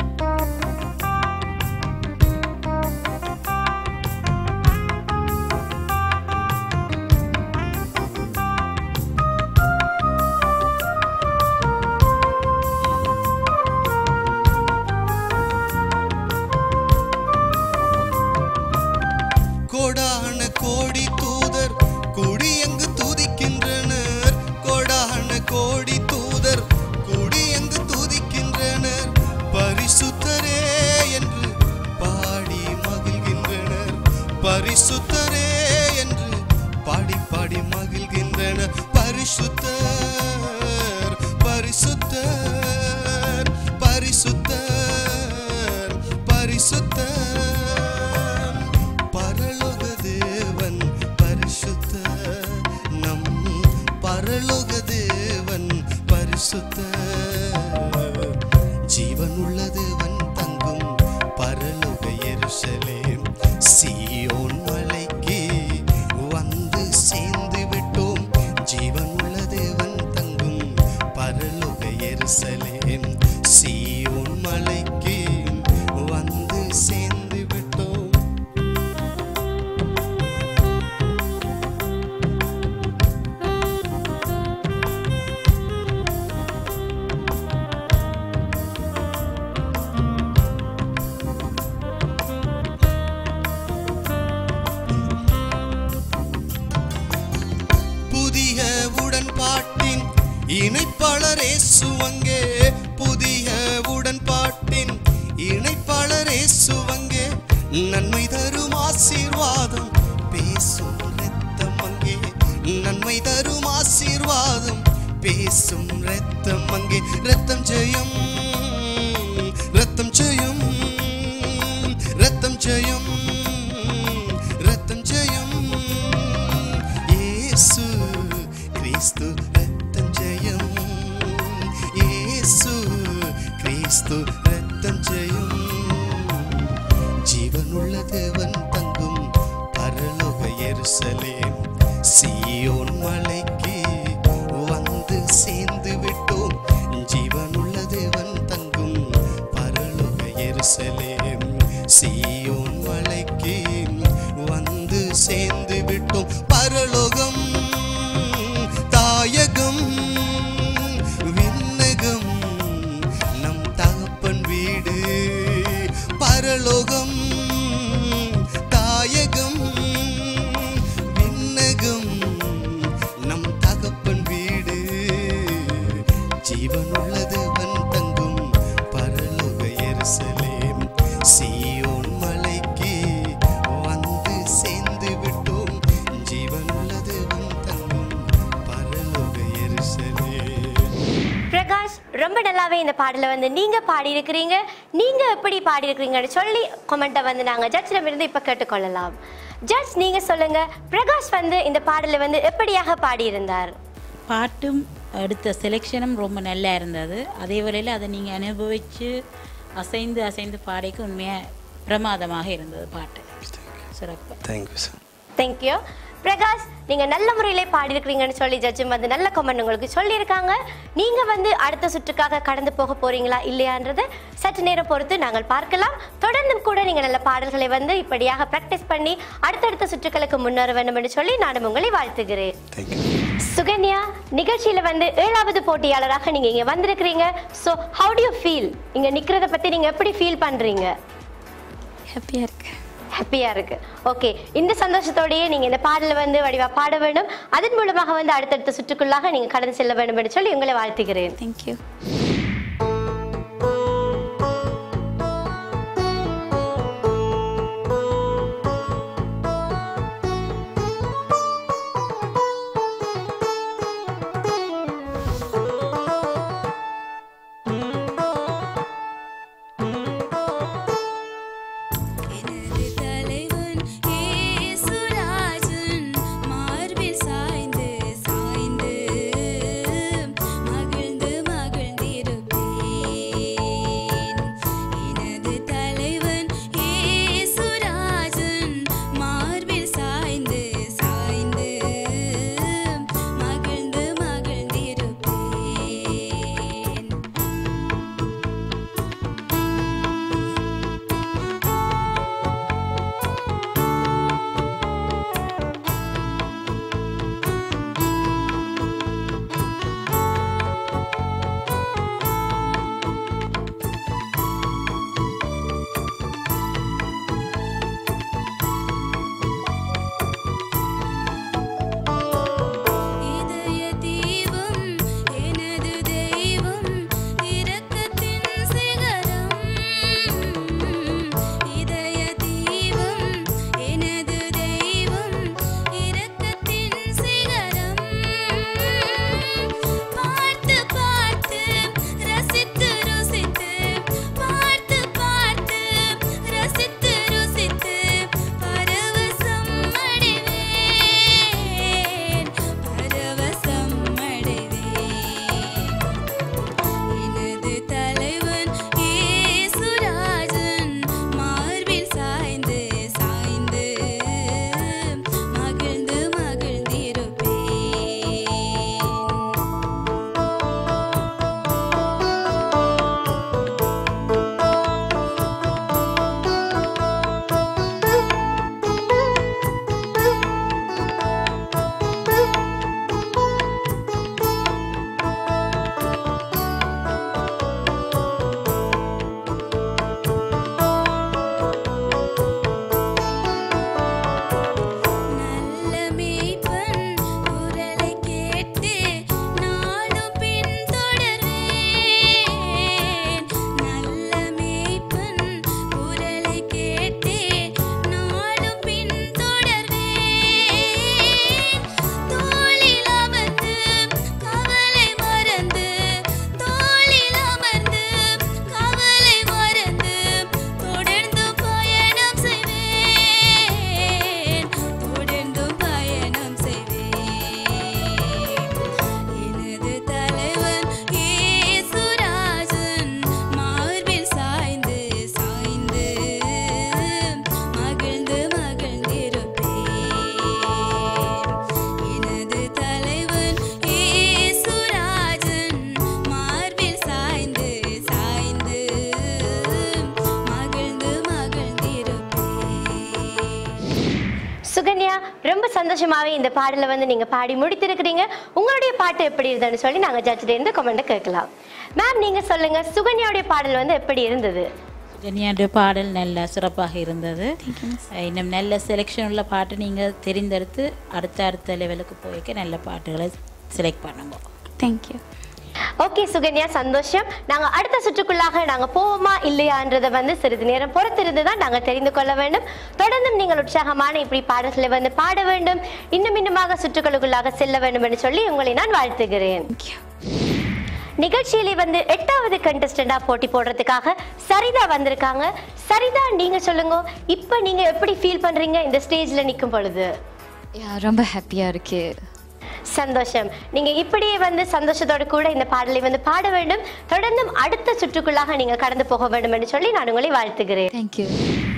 கோடான கோடி தூதர் கூடி எங்கு துதிக்கின்றனர் கோடான கோடி தூதர் கூடி எங்கு துதிக்கின்றனர் பரிசுத்தரே என்று பாடி மகிழ்கின்றனர் பரிசுத்தரே என்று பாடி பாடி மகிழ்கின்றனர் பரிசுத்தர் பரிசுத்தர் பரிசுத்தர் பரிசுத்தர் பரலோக தேவன் பரிசுத்த நம் பரலோக தேவன் பரிசுத்த ஜீவன் உள்ள தேவன் தங்கும் பரலோக எருசலேம் சீயோன் மலைக்கு வந்து சேர்ந்து விட்டோம் ஜீவன் உள்ள தேவன் தங்கும் பரலோக எருசலேம் சீயோன் மலைக்கு வந்து சேர்ந்து விட்டோம் புதிய உடன்பாட்டின் இணைப்பாளரே சுவங்கே புதிய உடன்பாட்டின் இணைப்பாளரே சுவங்கே நன்மை தரும் ஆசீர்வாதம் பேசும் ரத்தம் அங்கே நன்மை தரும் ஆசீர்வாதம் பேசும் ரத்தம் அங்கே ரத்தம் ஜெயம் ரத்தம் ஜெயம் ரத்தம் ஜெயம் ரத்தம் ஜெயம் యేసు క్రీస్తు రక్తం జయం యేసు క్రీస్తు రక్తం జయం జీవనుள்ள தேவன் தங்கும் பரலோக எருசலேம் சீயோன் மலைக்கு வந்து சேர்ந்து விட்டோம் ஜீவனுள்ள தேவன் தங்கும் பரலோக எருசலேம் சீயோன் மலைக்கு வந்து சேர்ந்து விட்டோம் பரலோகம் தாயகம் விண்ணகம் நம் தகப்பன் வீடு பரலோகம் தாயகம் விண்ணகம் நல்லாவே இந்த பாடலை வந்து நீங்க பாடியிருக்கிறீங்க நீங்க எப்படி பாடியிருக்கிறீங்கன்னு சொல்லி கொமெண்ட்டை வந்து நாங்க ஜட்ஜிடம் இருந்து இப்ப கேட்டுக்கொள்ளலாம் ஜட்ஜ் நீங்க சொல்லுங்க பிரகாஷ் வந்து இந்த பாடலை வந்து எப்படியாக பாடியிருந்தார் பாட்டும் எடுத்த செலெக்ஷனும் ரொம்ப நல்லா இருந்தது அதே வேளையில் அதை நீங்கள் அனுபவித்து அசைந்து அசைந்து பாடிக்கு உண்மையாக பிரமாதமாக இருந்தது பாட்டு சிறப்பு தேங்க்யூ சார் தேங்க்யூ பிரகாஷ் நீங்க நல்ல முறையிலே பாடியிருக்கிறீங்கன்னு சொல்லி ஜட்ஜும் வந்து நல்ல கமெண்ட் உங்களுக்கு சொல்லியிருக்காங்க நீங்க வந்து அடுத்த சுற்றுக்காக கடந்து போக போறீங்களா இல்லையான்றதை சற்று நேரம் பொறுத்து நாங்கள் பார்க்கலாம் தொடர்ந்தும் கூட நீங்க நல்ல பாடல்களை வந்து இப்படியாக பிராக்டிஸ் பண்ணி அடுத்தடுத்த சுற்றுகளுக்கு முன்னேற வேண்டும் என்று சொல்லி நான் உங்களை வாழ்த்துகிறேன் தேங்க்யூ சுகன்யா நிகழ்ச்சியில வந்து ஏழாவது போட்டியாளராக நீங்க இங்க வந்திருக்கிறீங்க so how do you feel இங்க நிக்கிறத பத்தி நீங்க எப்படி ஃபீல் பண்றீங்க ஹாப்பியாக இருக்கு ஹாப்பியா இருக்கு ஓகே இந்த சந்தோஷத்தோடயே நீங்க இந்த பாடலை வந்து வடிவா பாட வேண்டும் அதன் மூலமாக வந்து அடுத்தடுத்த சுற்றுக்குள்ளாக நீங்க கடந்து செல்ல வேண்டும் என்று சொல்லி உங்களை வாழ்த்துகிறேன் தேங்க்யூ எனது தலைவன் ஏசுராஜன் மார்பில் சாய்ந்து சாய்ந்து மகிழ்ந்து மகிழ்ந்திருப்பேன் எனது தலைவன் ஏசுராஜன் மார்பில் சாய்ந்து சாய்ந்து மகிழ்ந்து மகிழ்ந்திருப்பேன் இதய தீபம் எனது தெய்வம் இரக்கத்தின் சிகரம் இதய தீபம் எனது தெய்வம் இரக்கத்தின் சிகரம் பார்த்து பார்த்து ரசித்து ருசித்து பார்த்து பார்த்து ரசித்து ருசித்து பரவசம் அடைவேன் பரவசம் அடைவேன் எனது தலைவன் ஏசுராஜன் மார்பில் சாய்ந்து சாய்ந்து மகிழ்ந்து மகிழ்ந்திருப்பேன் நல்ல மேய்ப்பன் குரலை கேட்டு நானும் பின்தொடர்வேன் நல்ல மேய்ப்பன் குரலை கேட்டு நானும் பின்தொடர்வேன் தோளில் அமர்ந்து கவலை மறந்து தோளில் அமர்ந்து கவலை மறந்து தொடர்ந்து பயணம் செய்வேன் தொடர்ந்து பயணம் செய்வேன் எனது தலைவன் ஏசுராஜன் மார்பில் சாய்ந்து சாய்ந்து மகிழ்ந்து மகிழ்ந்திருப்பேன் எனது தலைவன் ஏசுராஜன் மார்பில் சாய்ந்து சாய்ந்து மகிழ்ந்து மகிழ்ந்திருப்பேன் சுகன்யா ரொம்ப சந்தோஷமாவே இந்த பாடலை வந்து நீங்க பாடி முடித்திருக்கிறீங்க உங்களுடைய பாட்டு எப்படி இருந்ததுன்னு சொல்லி நாங்க ஜட்ஜிட்ட இருந்து கமெண்ட் கேட்கலாம் மேம் நீங்க சொல்லுங்க சுகன்யாவுடைய பாடல் வந்து எப்படி இருந்தது ஜெனியாவுடைய பாடல் நல்ல சிறப்பாக இருந்தது இன்னும் நல்ல செலெக்ஷன் உள்ள பாட்டு நீங்கள் தெரிந்தெடுத்து அடுத்த அடுத்த லெவலுக்கு போய்க்க நல்ல பாட்டுகளை செலக்ட் பண்ணுங்க தேங்க்யூ ஓகே சுகன்யா சந்தோஷம் நாங்க அடுத்த சுற்றுக்குள்ளாக நாங்க போவோமா இல்லையான்றதை வந்து சிறிது நேரம் பொறுத்திருந்து தான் நாங்க தெரிந்து கொள்ள வேண்டும் தொடர்ந்தும் நீங்கள் உற்சாகமான இப்படி பாடல்களை வந்து பாட வேண்டும் இன்னும் இன்னுமாக சுற்றுகளுக்குள்ளாக செல்ல வேண்டும் என்று சொல்லி உங்களை நான் வாழ்த்துகிறேன் நிகழ்ச்சியிலே வந்து எட்டாவது கண்டஸ்டண்டா போட்டி போடுறதுக்காக சரிதா வந்திருக்காங்க சரிதா நீங்க சொல்லுங்க இப்போ நீங்க எப்படி ஃபீல் பண்றீங்க இந்த ஸ்டேஜ்ல நிற்கும் பொழுது ரொம்ப ஹாப்பியாக இருக்கு சந்தோஷம் நீங்க இப்படியே வந்து சந்தோஷத்தோட கூட இந்த பாடலை வந்து பாட வேண்டும் தொடர்ந்தும் அடுத்த சுற்றுக்குள்ளாக நீங்க கடந்து போக வேண்டும் என்று சொல்லி நான் உங்களை வாழ்த்துகிறேன் தேங்க்யூ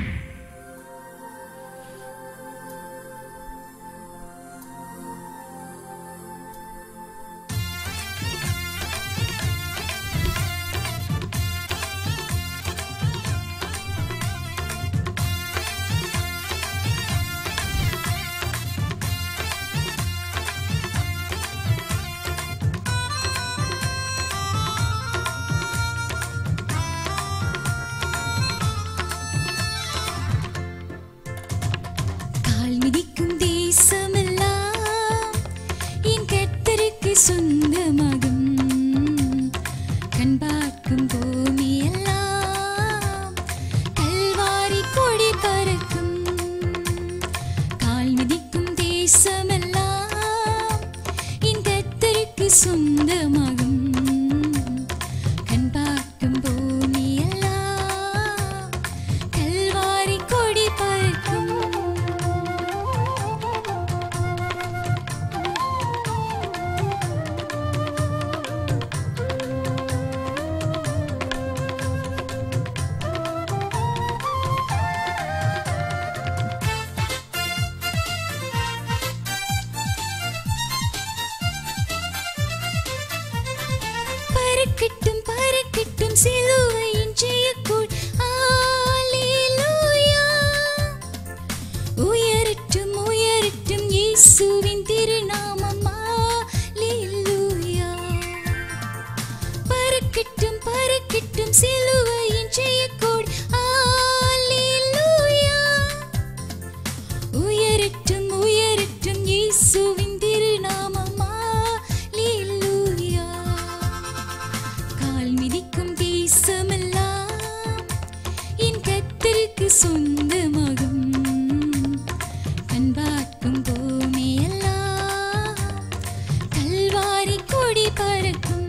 கால் மிதிக்கும் தேசமெல்லாம் என் கர்த்தருக்கு சொந்தமாகும் கண் பார்க்கும் பூமியெல்லாம் கல்வாரி கொடி பறக்கும் கால் மிதிக்கும் தேசமெல்லாம் என் கர்த்தருக்கு சொந்தமாகும் கண் பார்க்கும் பூமியெல்லாம் கல்வாரி கொடி பறக்கும் பறக்கட்டும் பறக்கட்டும் சிலுவையின் ஜெயக்கோள் ஹalleluya உயரட்டும் உயரட்டும் இயேசுவின் திருநாமம் ஹalleluya பறக்கட்டும் பறக்கட்டும் சிலுவையின் ஜெயக்கோள் ஹalleluya உயரட்டும் உயரட்டும் இயேசுவின் திருநாமம் ஹalleluya கால் மிதிக்கும் தேசமெல்லாம் என் கத்தருக்கு சொந்தமாகும் கண் பார்க்கும் பூமியெல்லாம் கல்வாரி கொடி பறக்கும்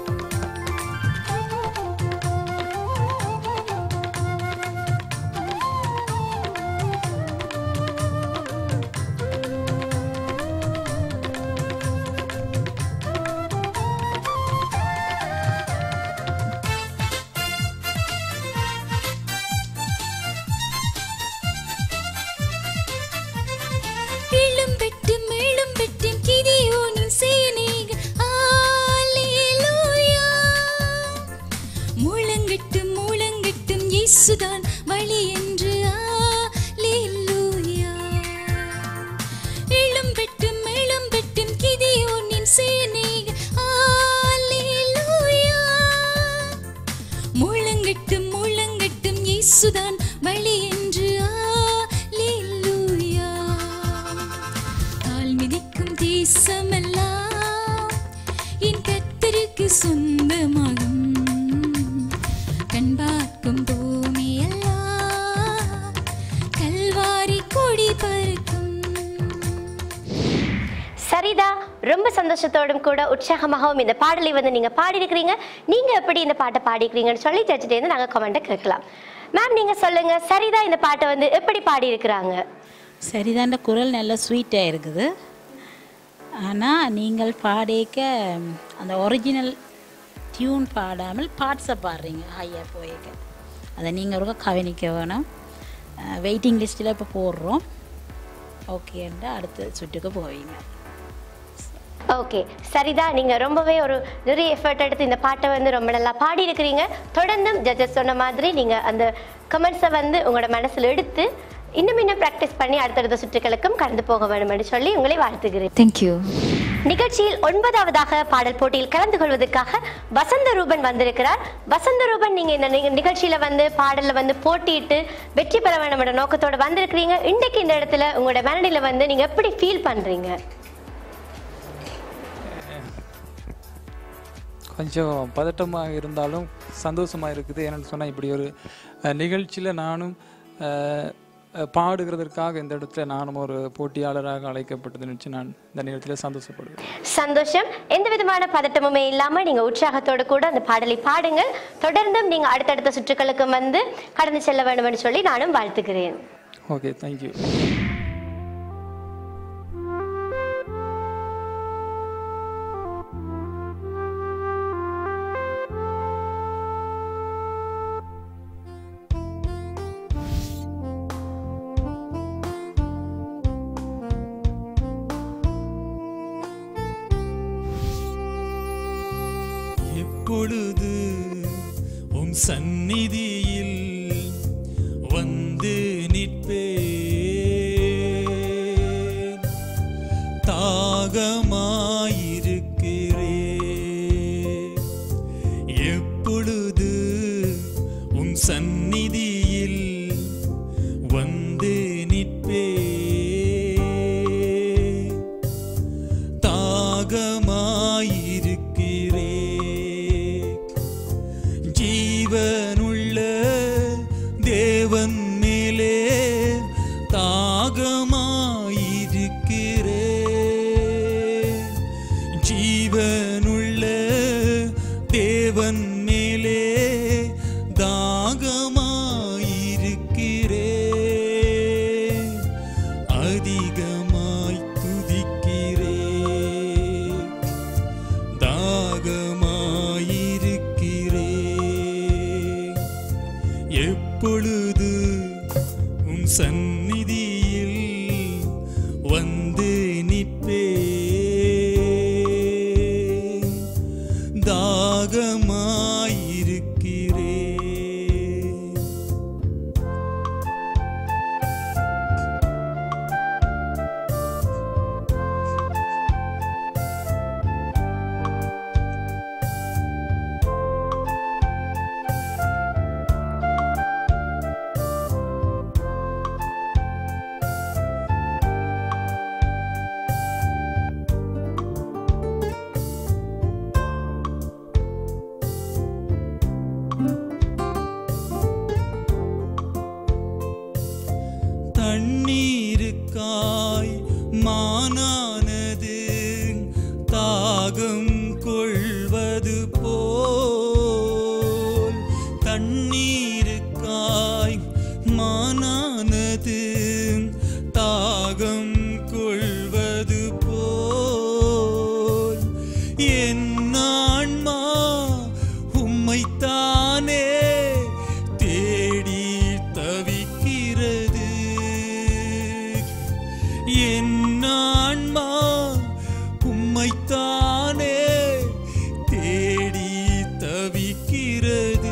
இளம்பெட்டும் இளம்பெட்டும் கிதியோனின் சேனைகள் ஹalleluya முழங்கட்டும் முழங்கட்டும் இயேசுதான் வழி என்று ஹalleluya இளம்பெட்டும் இளம்பெட்டும் கிதியோனின் சேனைகள் ஹalleluya முழங்கட்டும் முழங்கட்டும் இயேசுதான் வழி என்று ஹalleluya கால் மிதிக்கும் தேசமெல்லாம் என் கத்தருக்கு சொந்தமாகும் கண் பார்க்கும் பூமியெல்லாம் கல்வாரி கொடி பறக்கும் சரிதா ரொம்ப சந்தோஷத்தோடும் கூட உற்சாகமாகவும் இந்த பாடலை வந்து நீங்க பாடியிருக்கிறீங்க நீங்க எப்படி இந்த பாட்டை பாடிக்கிறீங்கன்னு சொல்லி ஜட்ஜிட்டே இருந்து நாங்க கமெண்ட்டை கேட்கலாம் மேம் நீங்க சொல்லுங்க சரிதா இந்த பாட்டை வந்து எப்படி பாடியிருக்கிறாங்க சரிதாண்ட குரல் நல்ல ஸ்வீட்டாக இருக்குது ஆனால் நீங்கள் பாடிக்க ம், அந்த ஒரிஜினல் டியூன் பாடாமல் பார்ட்ஸை பாடுறீங்க ஹையாக போயிக்க அதை நீங்கள் ஒரு கவனிக்க வேணும் வெயிட்டிங் லிஸ்ட்டில் இப்போ போடுறோம் ஓகேண்டா அடுத்த சுற்றுக்கு போவீங்க ஓகே சரிதா நீங்க ரொம்பவே ஒரு நிறைய எஃபர்ட் எடுத்து இந்த பாட்டை வந்து ரொம்ப நல்லா பாடி இருக்கிறீங்க தொடர்ந்தும் ஜட்ஜஸ் சொன்ன மாதிரி நீங்க அந்த கமெண்ட்ஸை வந்து உங்களோட மனசுல எடுத்து இன்னும் இன்னும் ப்ராக்டிஸ் பண்ணி அடுத்தடுத்த சுற்றுகளுக்கும் கடந்து போக வேண்டும் என்று சொல்லி உங்களை வாழ்த்துகிறேன் தேங்க்யூ நிகழ்ச்சியில் ஒன்பதாவதாக பாடல் போட்டியில் கலந்து கொள்வதற்காக வசந்த ரூபன் வந்திருக்கிறார் வசந்த ரூபன் நீங்க இந்த நிக- நிகழ்ச்சியில வந்து பாடல்ல வந்து போட்டியிட்டு வெற்றி பெற வேண்டும் என்ற நோக்கத்தோட வந்திருக்கிறீங்க இன்றைக்கு இந்த இடத்துல உங்களோட மனநிலை வந்து நீங்க எப்படி ஃபீல் பண்றீங்க கொஞ்சம் பதட்டமாக இருந்தாலும் சந்தோஷமாக இருக்குது ஏன்னு சொன்னால் இப்படி ஒரு நிகழ்ச்சியில் நானும் அஹ், அஹ், பாடுகிறதற்காக இந்த இடத்துல நானும் ஒரு போட்டியாளராக அழைக்கப்பட்டது நினைச்சு நான் இந்த நேரத்தில் சந்தோஷப்படுவேன் சந்தோஷம் எந்த விதமான பதட்டமுமே இல்லாம நீங்க உற்சாகத்தோட கூட அந்த பாடலை பாடுங்கள் தொடர்ந்தும் நீங்க அடுத்தடுத்த சுற்றுகளுக்கு வந்து கடந்து செல்ல வேண்டும் என்று சொல்லி நானும் வாழ்த்துகிறேன் ஓகே தேங்க்யூ எப்பொழுது உம் சந்நிதியில் வந்து நிற்பேன் தாகமாயிருக்கிறேன் எப்பொழுது உம் சந்நிதியில் வந்து நிற்பேன் தாகமாயிருக்கிறேன் ஜீவனுள்ள தேவன் மேலே தாகமாயிருக்கிறேன் ஜீவனுள்ள தேவன் மேலே தாகமாயிருக்கிறேன் அதிகமாய் துதிக்கிறேன் தாகமாயிருக்கிறேன் எப்பொழுது உம் சந்நிதியில் வந்து நிற்பேன் தாகமாயிருக்கிறேன் தண்ணீருக்காய் மானானது தாகம் கொள்வது போல் தண்ணீருக்காய் மானானது தாகம் கொள்வது போல் என் ஆன்மா உம்மைத்தானே தேடி தவிக்கிறது என் ஆன்மா உம்மைத்தானே தேடி தவிக்கிறது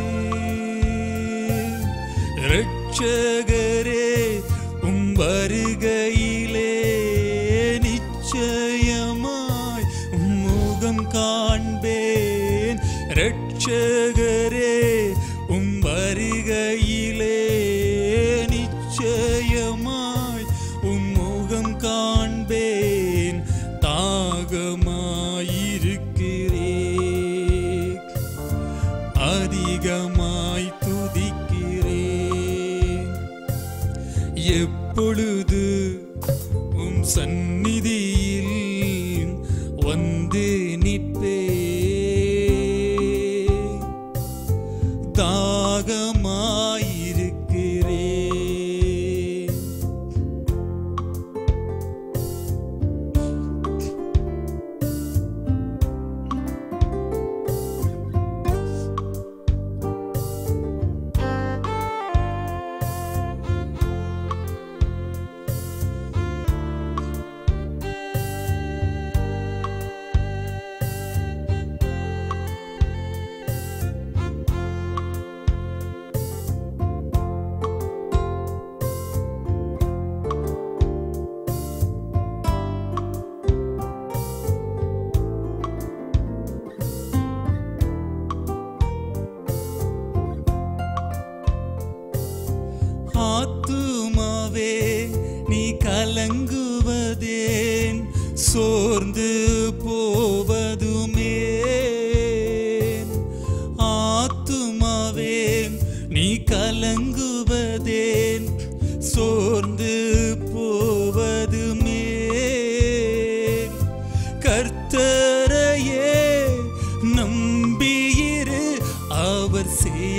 இரட்சகரே உம் வருகையிலே நிச்சயமாய் உம் முகம் காண்பேன் இரட்சகரே உம் வருகையிலே நிச்சயமாய் உம் முகம் காண்பேன் தாகமாயிருக்கிறேன் அதிகமாய் துதிக்கிறேன் எப்பொழுது உம் சந்நிதியில் வந்து நிற்பேன் தாகமாயிருக்கிறேன் ஆத்துமாவே நீ கலங்குவதேன் சோர்ந்து போவதுமே ஆத்துமாவே நீ கலங்குவதேன் சோர்ந்து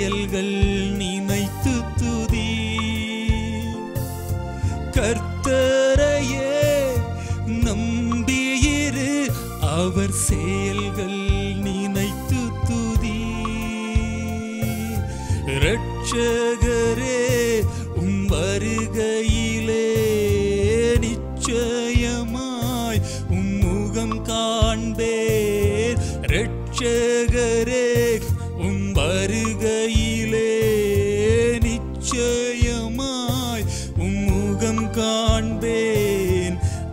செயல்கள் நினைத்து துதி கர்த்தரையே நம்பியிரு அவர் செயல்கள் நினைத்து துதி இரட்சகரே உம் வருகையிலே நிச்சயமாய் உம் முகம் காண்பேர் இரட்சகரே உம் வருகையிலே நிச்சயமாய் உம் முகம் காண்பேன்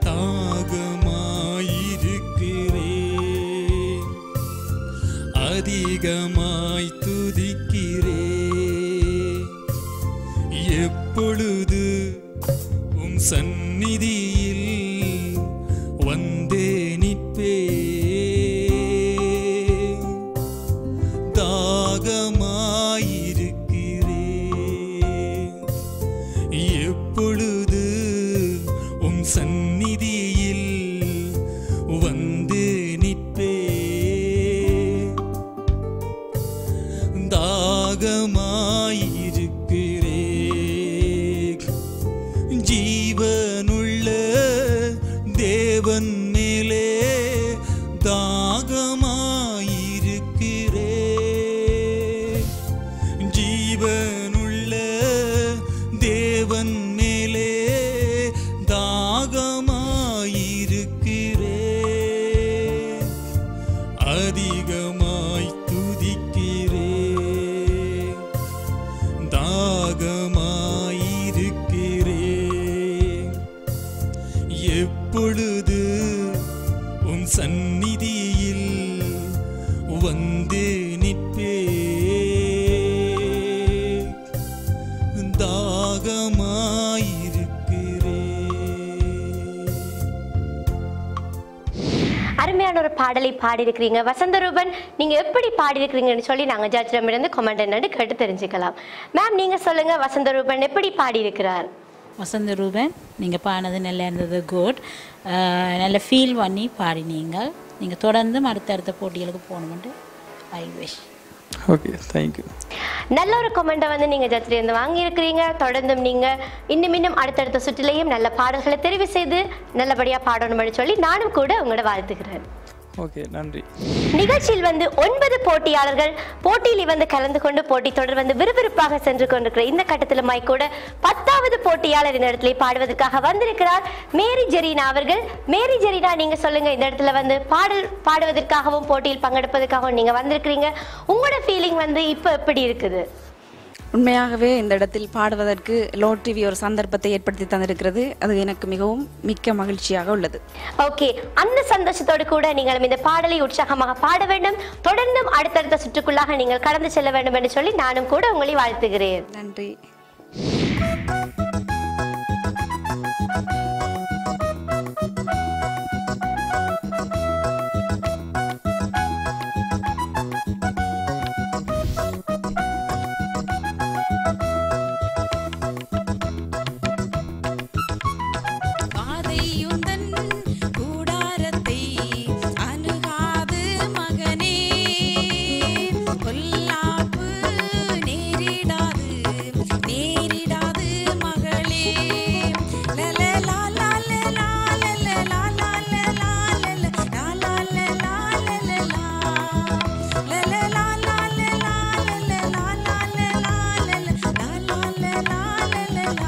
தாகமாயிருக்கிறேன் அதிகமாய் துதிக்கிறேன் எப்பொழுது உம் சந்நிதியில் வந்தே நிற்பே தாகமாயிருக்கிறேன் எப்பொழுது உம் சந்நிதியில் வந்து நிற்பே தாகமாயிருக்கிறேன் ஜீவனுள்ள தேவன் மேலே தாகமாயிருக்கிறேன் ஜீவனுள்ள தேவன் மேலே தாகமாயிருக்கிறேன் அதிகமாய் துதிக்கிறேன் தாகமாயிருக்கிறேன் எப்பொழுது உம் சந்நிதியில் வந்து நிற்பே தாகமாயிருக்கிறேன் அருமையான ஒரு பாடலை பாடியிருக்கிறீங்க வசந்தரூபன் நீங்க எப்படி பாடியிருக்கிறீங்கன்னு சொல்லி நாங்க ஜட்ஜிடமிருந்து கமெண்ட் என்னன்னு கேட்டு தெரிஞ்சுக்கலாம் மேம் நீங்க சொல்லுங்க வசந்தரூபன் எப்படி பாடியிருக்கிறார் வசந்த ரூபன் நீங்கள் பாடினது நல்லா இருந்தது குட் நல்ல ஃபீல் பண்ணி பாடினீங்க நீங்கள் தொடர்ந்து அடுத்தடுத்த போட்டிகளுக்கு போகணுமென்று ஐ விஷ் ஓகே தேங்க்யூ நல்ல ஒரு கமெண்ட்டை வந்து நீங்க ஜட்ஜில இருந்து வாங்கியிருக்கிறீங்க தொடர்ந்தும் நீங்க இன்னும் இன்னும் அடுத்தடுத்த சுற்றிலையும் நல்ல பாடல்களை தெரிவு செய்து நல்லபடியா பாடணும்னு சொல்லி நானும் கூட உங்களோட வாழ்த்துக்கிறேன் ஓகே நன்றி நிகழ்ச்சியில் வந்து ஒன்பது போட்டியாளர்கள் போட்டியில் வந்து கலந்து கொண்டு போட்டி தொடர் வந்து விறுவிறுப்பாக சென்று கொண்டிருக்கிற இந்த கட்டத்திலுமாய் கூட பத்தாவது போட்டியாளர் இந்த இடத்துல பாடுவதற்காக வந்திருக்கிறார் மேரி ஜெரீனா அவர்கள் மேரி ஜெரீனா நீங்க சொல்லுங்க இந்த இடத்துல வந்து பாடல் பாடுவதற்காகவும் போட்டியில் பங்கெடுப்பதற்காகவும் நீங்க வந்திருக்கிறீங்க உங்களோட ஃபீலிங் வந்து இப்போ எப்படி இருக்குது உண்மையாகவே இந்த இடத்தில் பாடுவதற்கு லோட் டிவி ஒரு சந்தர்ப்பத்தை ஏற்படுத்தி தந்திருக்கிறது அது எனக்கு மிகவும் மிக்க மகிழ்ச்சியாக உள்ளது ஓகே அந்த சந்தோஷத்தோடு கூட நீங்கள் இந்த பாடலை உற்சாகமாக பாட வேண்டும் தொடர்ந்தும் அடுத்தடுத்த சுற்றுக்குள்ளாக நீங்கள் கடந்து செல்ல வேண்டும் என்று சொல்லி நானும் கூட உங்களை வாழ்த்துகிறேன் நன்றி பாதையுந்தன் கூடாரத்தை அணுகாது மகனே பொல்லாப்பு நேரிடாது நேரிடாது மகளே லலலா லலலா லலலா லலலா லலலா லலலா லலலா லலலா லலலா லலலா லலலா லலலா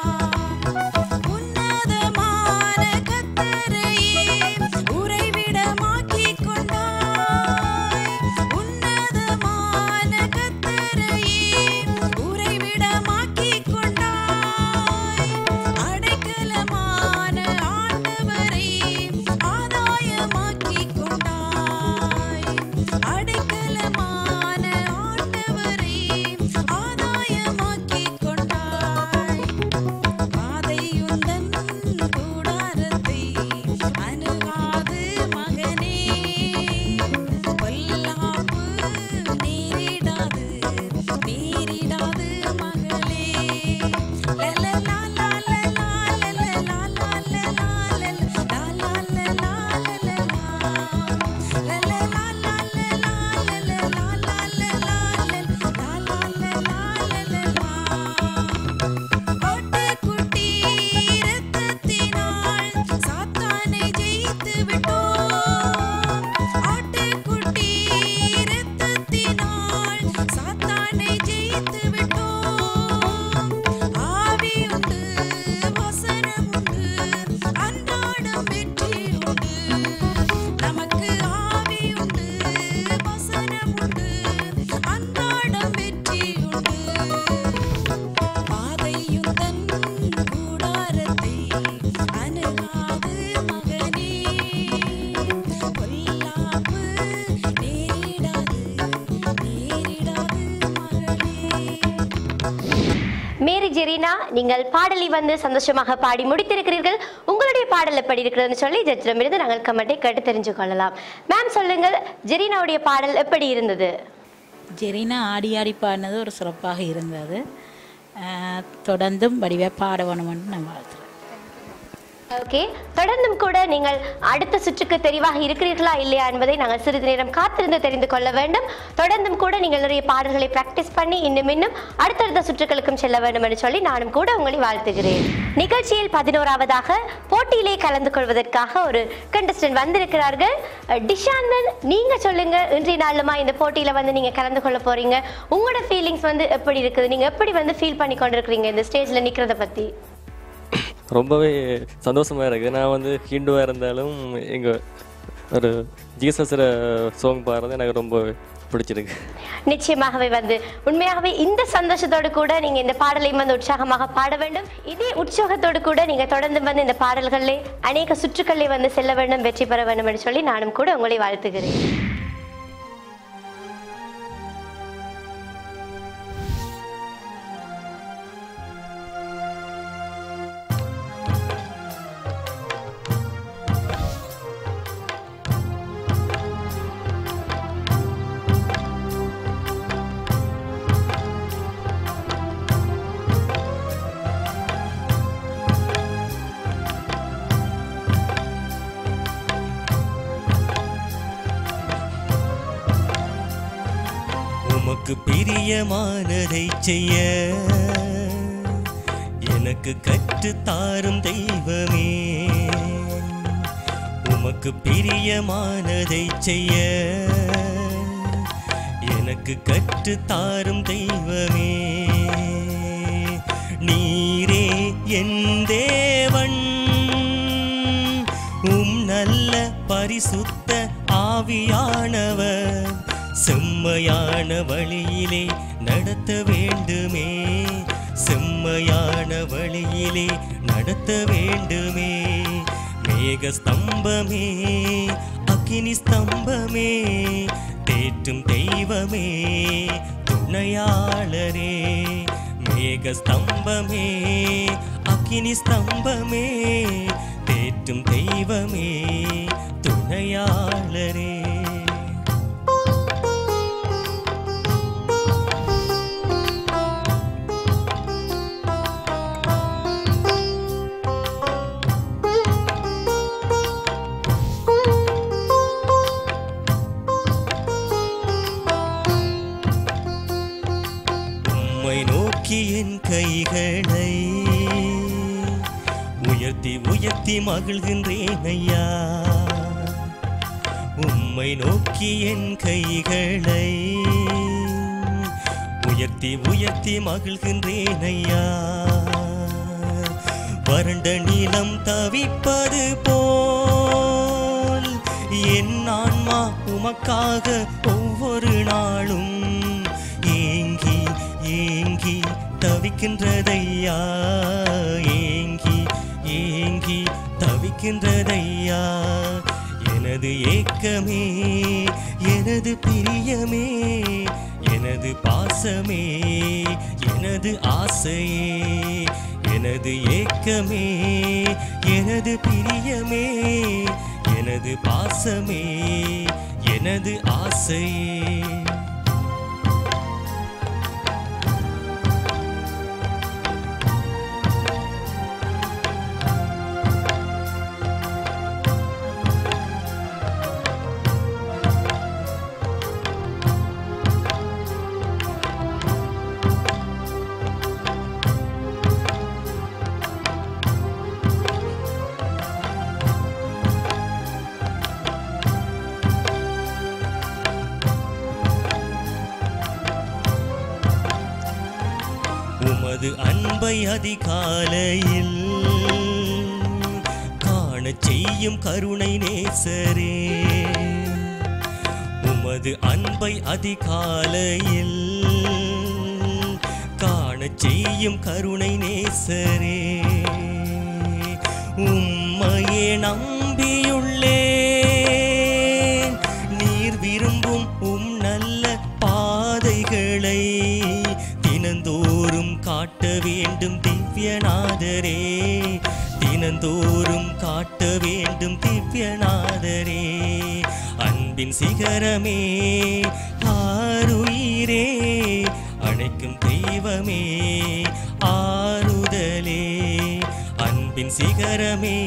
உன்னதமான கத்தரையே உறைவிடமாக்கிக் கொண்டாய் உன்னதமான கத்தரையே உறைவிடமாக்கிக் கொண்டாய் அடைக்கலமான ஆண்டவரை ஆதாயமாக்கிக் கொண்டாய் அடைக்கலமான ஆண்டவரை ஆதாயமாக்கிக் கொண்டாய் பாதையுந்தன் கூடாரத்தை அணுகாது மகனே பொல்லாப்பு நேரிடாது நேரிடாது மகளே லலலா லலலா லலலா லலலா லலலா லலலா லலலா லலலா லலலா ஜெரீனா நீங்கள் பாடலை வந்து சந்தோஷமாக பாடி முடித்திருக்கிறீர்கள் உங்களுடைய பாடல் எப்படி இருக்கிறதுன்னு சொல்லி ஜட்ஜிடமிருந்து நாங்கள் கமெண்ட்டை கேட்டு தெரிஞ்சு கொள்ளலாம் மேம் சொல்லுங்கள் ஜெரீனாவுடைய பாடல் எப்படி இருந்தது ஜெரீனா ஆடி ஆடி பாடினது ஒரு சிறப்பாக இருந்தது அஹ், தொடர்ந்தும் வடிவாக பாட வேணும்னு நான் வாழ்த்துறேன் ஓகே தொடர்ந்தும் கூட நீங்கள் அடுத்த சுற்றுக்கு தெரிவாக இருக்கிறீர்களா இல்லையா என்பதை நாங்கள் சிறிது நேரம் காத்திருந்து தெரிந்து கொள்ள வேண்டும் தொடர்ந்தும் கூட நீங்கள் நிறைய பாடல்களை பிராக்டிஸ் பண்ணி இன்னும் இன்னும் அடுத்தடுத்த சுற்றுகளுக்கும் செல்ல வேண்டும் என்று சொல்லி நானும் கூட உங்களை வாழ்த்துகிறேன் நிகழ்ச்சியில் பதினோராவதாக போட்டியிலே கலந்து கொள்வதற்காக ஒரு கண்டஸ்டன்ட் வந்திருக்கிறார்கள் அஹ், டிஷாந்தன் நீங்க சொல்லுங்க இன்றைய நாளுமா இந்த போட்டியில வந்து நீங்க கலந்து கொள்ள போறீங்க உங்களோட ஃபீலிங்ஸ் வந்து எப்படி இருக்குது நீங்க எப்படி வந்து ஃபீல் பண்ணி கொண்டிருக்கிறீங்க இந்த ஸ்டேஜ்ல நிக்கிறத பத்தி ரொம்பவே சந்தோஷமாக இருக்குது நான் வந்து ஹிந்துவாக இருந்தாலும் எங்கள் ஒரு ஜீசஸில் சாங் பாடுறது எனக்கு ரொம்ப பிடிச்சிருக்கு நிச்சயமாகவே வந்து உண்மையாகவே இந்த சந்தோஷத்தோடு கூட நீங்க இந்த பாடலையும் வந்து உற்சாகமாக பாட வேண்டும் இதே உற்சாகத்தோடு கூட நீங்க தொடர்ந்து வந்து இந்த பாடல்களிலே அநேக சுற்றுக்களிலே வந்து செல்ல வேண்டும் வெற்றி பெற வேண்டும் என்று சொல்லி நானும் கூட உங்களை வாழ்த்துகிறேன் உமக்கு பிரியமானதை செய்ய எனக்கு கற்றுத் தாரும் தெய்வமே உமக்கு பிரியமானதை செய்ய எனக்கு கற்றுத் தாரும் தெய்வமே நீரே என் தேவன் உம் நல்ல பரிசுத்த ஆவியானவர் செம்மையான வழியிலே நடத்த வேண்டுமே செம்மையான வழியிலே நடத்த வேண்டுமே மேக ஸ்தம்பமே அக்கினி ஸ்தம்பமே தேற்றும் தெய்வமே துணையாளரே மேக ஸ்தம்பமே அக்கினி ஸ்தம்பமே தேற்றும் தெய்வமே துணையாளரே உம்மை நோக்கி என் கைகளை உயர்த்தி உயர்த்தி மகிழ்கின்றேன் ஐயா உம்மை நோக்கி என் கைகளை உயர்த்தி உயர்த்தி மகிழ்கின்றேன் ஐயா வறண்ட நீளம் தவிப்பது போல் என் ஆன்மா உமக்காக ஒவ்வொரு நாளும் ஏங்கி ஏங்கி தவிக்கின்றதையா ஏங்கி ஏங்கி தவிக்கின்றதையா எனது ஏக்கமே எனது பிரியமே எனது பாசமே எனது ஆசையே எனது ஏக்கமே எனது பிரியமே எனது பாசமே எனது ஆசையே உமது அன்பை அதிகாலையில் காணச் செய்யும் கருணை நேசரே உமது அன்பை அதிகாலையில் காணச் செய்யும் கருணை நேசரே உம்மையே நம்பியுள்ளேன் நீர் விரும்பும் உம் நல்ல பாதைகளை தினந்தோறும் காட்ட காட்ட வேண்டும் திவ்யநாதரே தினந்தோறும் காட்ட வேண்டும் திவ்யநாதரே அன்பின் சிகரமே ஆருயிரே அணைக்கும் தெய்வமே ஆறுதலே அன்பின் சிகரமே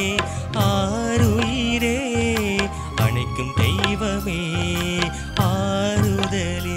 ஆருயிரே அணைக்கும் தெய்வமே ஆறுதலே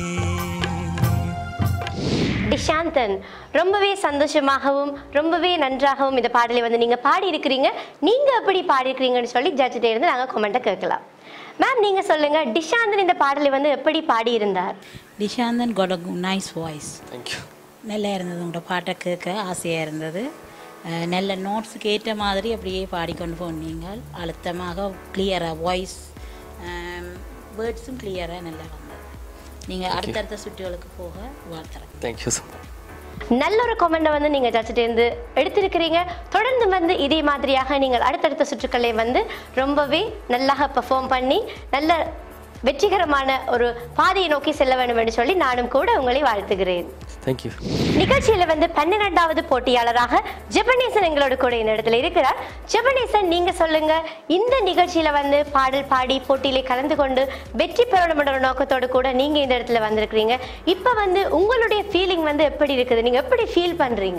டிஷாந்தன் ரொம்பவே சந்தோஷமாகவும் ரொம்பவே நன்றாகவும் இந்த பாடலை வந்து நீங்கள் பாடி இருக்கிறீங்க நீங்கள் எப்படி பாடி இருக்கிறீங்கன்னு சொல்லி ஜட்ஜிட்டே இருந்து நாங்கள் கொமெண்ட்டை கேட்கலாம் மேம் நீங்கள் சொல்லுங்கள் டிஷாந்தன் இந்த பாடலை வந்து எப்படி பாடி இருந்தார் Dishanthan got a nice voice thank you நல்லா இருந்தது உங்களோட பாட்டை கேட்க ஆசையாக இருந்தது அஹ் நல்ல நோட்ஸுக்கு ஏற்ற மாதிரி அப்படியே பாடிக்கொண்டு போனீங்க அழுத்தமாக கிளியராக வாய்ஸ் வேர்ட்ஸும் கிளியராக நல்லா வந்தது நீங்கள் அடுத்தடுத்த சுற்றுகளுக்கு போக வாழ்த்துறேன் தேங்க்யூ ஸோ நல்ல ஒரு கொமெண்டை வந்து நீங்கள் ஜட்ஜிட்டே இருந்து எடுத்திருக்கிறீங்க தொடர்ந்து வந்து இதே மாதிரியாக நீங்கள் அடுத்தடுத்த சுற்றுக்களை வந்து ரொம்பவே நல்லாக பெர்ஃபார்ம் பண்ணி நல்ல வெற்றிகரமான ஒரு பாதையை நோக்கி செல்ல வேண்டும் என்று சொல்லி நானும் கூட உங்களை வாழ்த்துகிறேன் தேங்க்யூ நிகழ்ச்சியில வந்து பன்னிரெண்டாவது போட்டியாளராக ஜெபனேசன் எங்களோட கூட இந்த இடத்துல இருக்கிறார் ஜெபனேசன் நீங்க சொல்லுங்க இந்த நிகழ்ச்சியில வந்து பாடல் பாடி போட்டியில கலந்து கொண்டு வெற்றி பெறணும் என்ற ஒரு நோக்கத்தோடு கூட நீங்க இந்த இடத்துல வந்திருக்கிறீங்க இப்ப வந்து உங்களுடைய ஃபீலிங் வந்து எப்படி இருக்குது நீங்க எப்படி ஃபீல் பண்றீங்க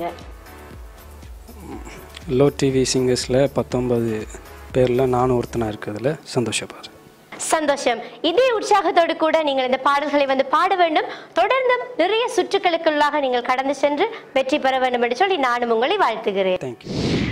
லோ டிவி சிங்கர்ஸில் பத்தொன்பது பேரில் நானும் ஒருத்தனாக இருக்கிறதுல சந்தோஷப்படுறேன் சந்தோஷம் இதே உற்சாகத்தோடு கூட நீங்கள் இந்த பாடல்களை வந்து பாட வேண்டும் தொடர்ந்தும் நிறைய சுற்றுக்களுக்குள்ளாக நீங்கள் கடந்து சென்று வெற்றி பெற வேண்டும் என்று சொல்லி நானும் உங்களை வாழ்த்துகிறேன் தேங்க்யூ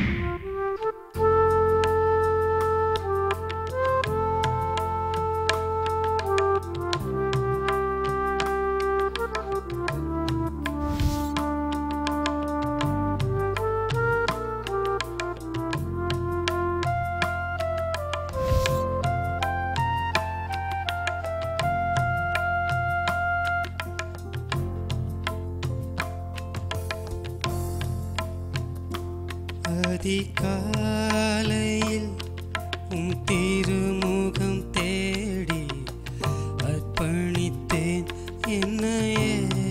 அதிகாலையில் உம் திருமுகம் தேடி அர்ப்பணித்தேன் என்னையே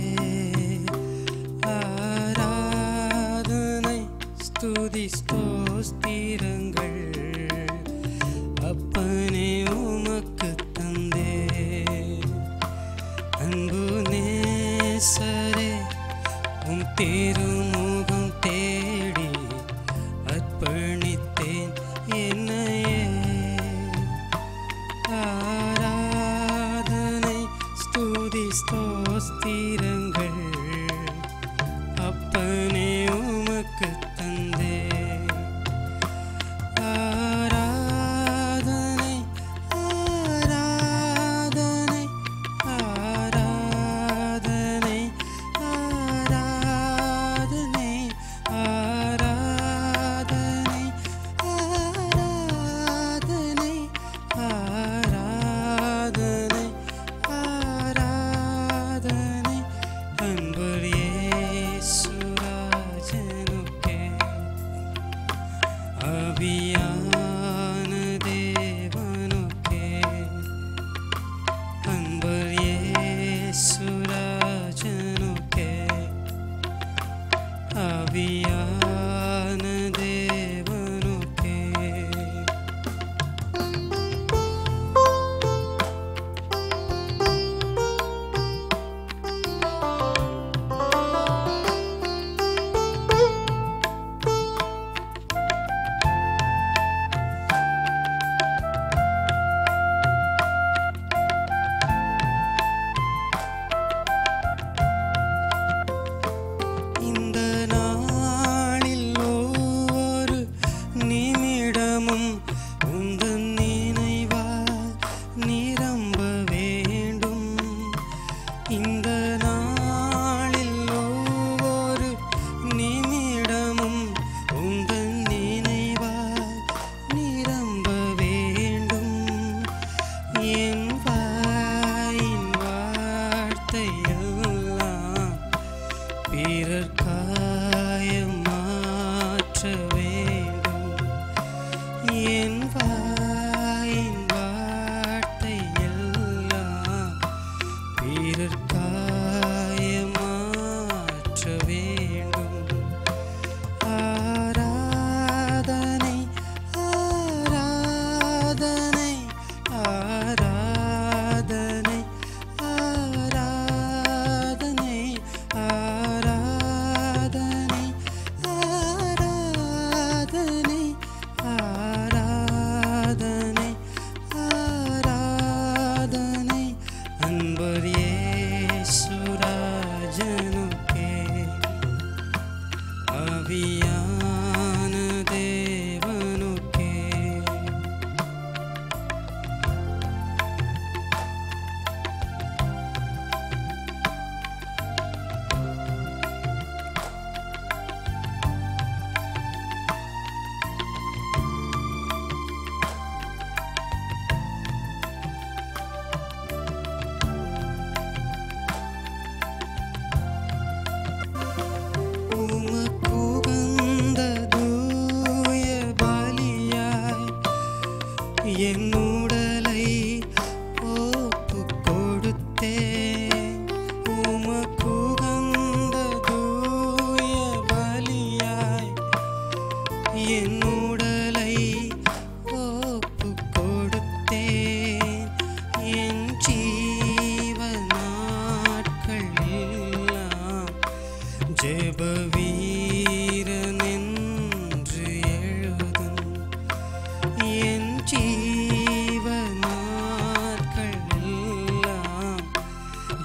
ஆராதனை ஸ்துதி ஸ்தோஸ்திரங்கள் அப்பனே உமக்கு தந்தே அன்பு நேசரே உம் திருமுகம் தேடி அர்ப்பணித்தேன் என்னையே ஆராதனை ஸ்துதி ஸ்தோஸ்திரங்கள் அப்பனே உமக்கு தந்தே ஆராதனை ஆராதனை ஆராதனை ஆராதனை ஆராதனை ஆராதனை ஆராதனை ஆராதனை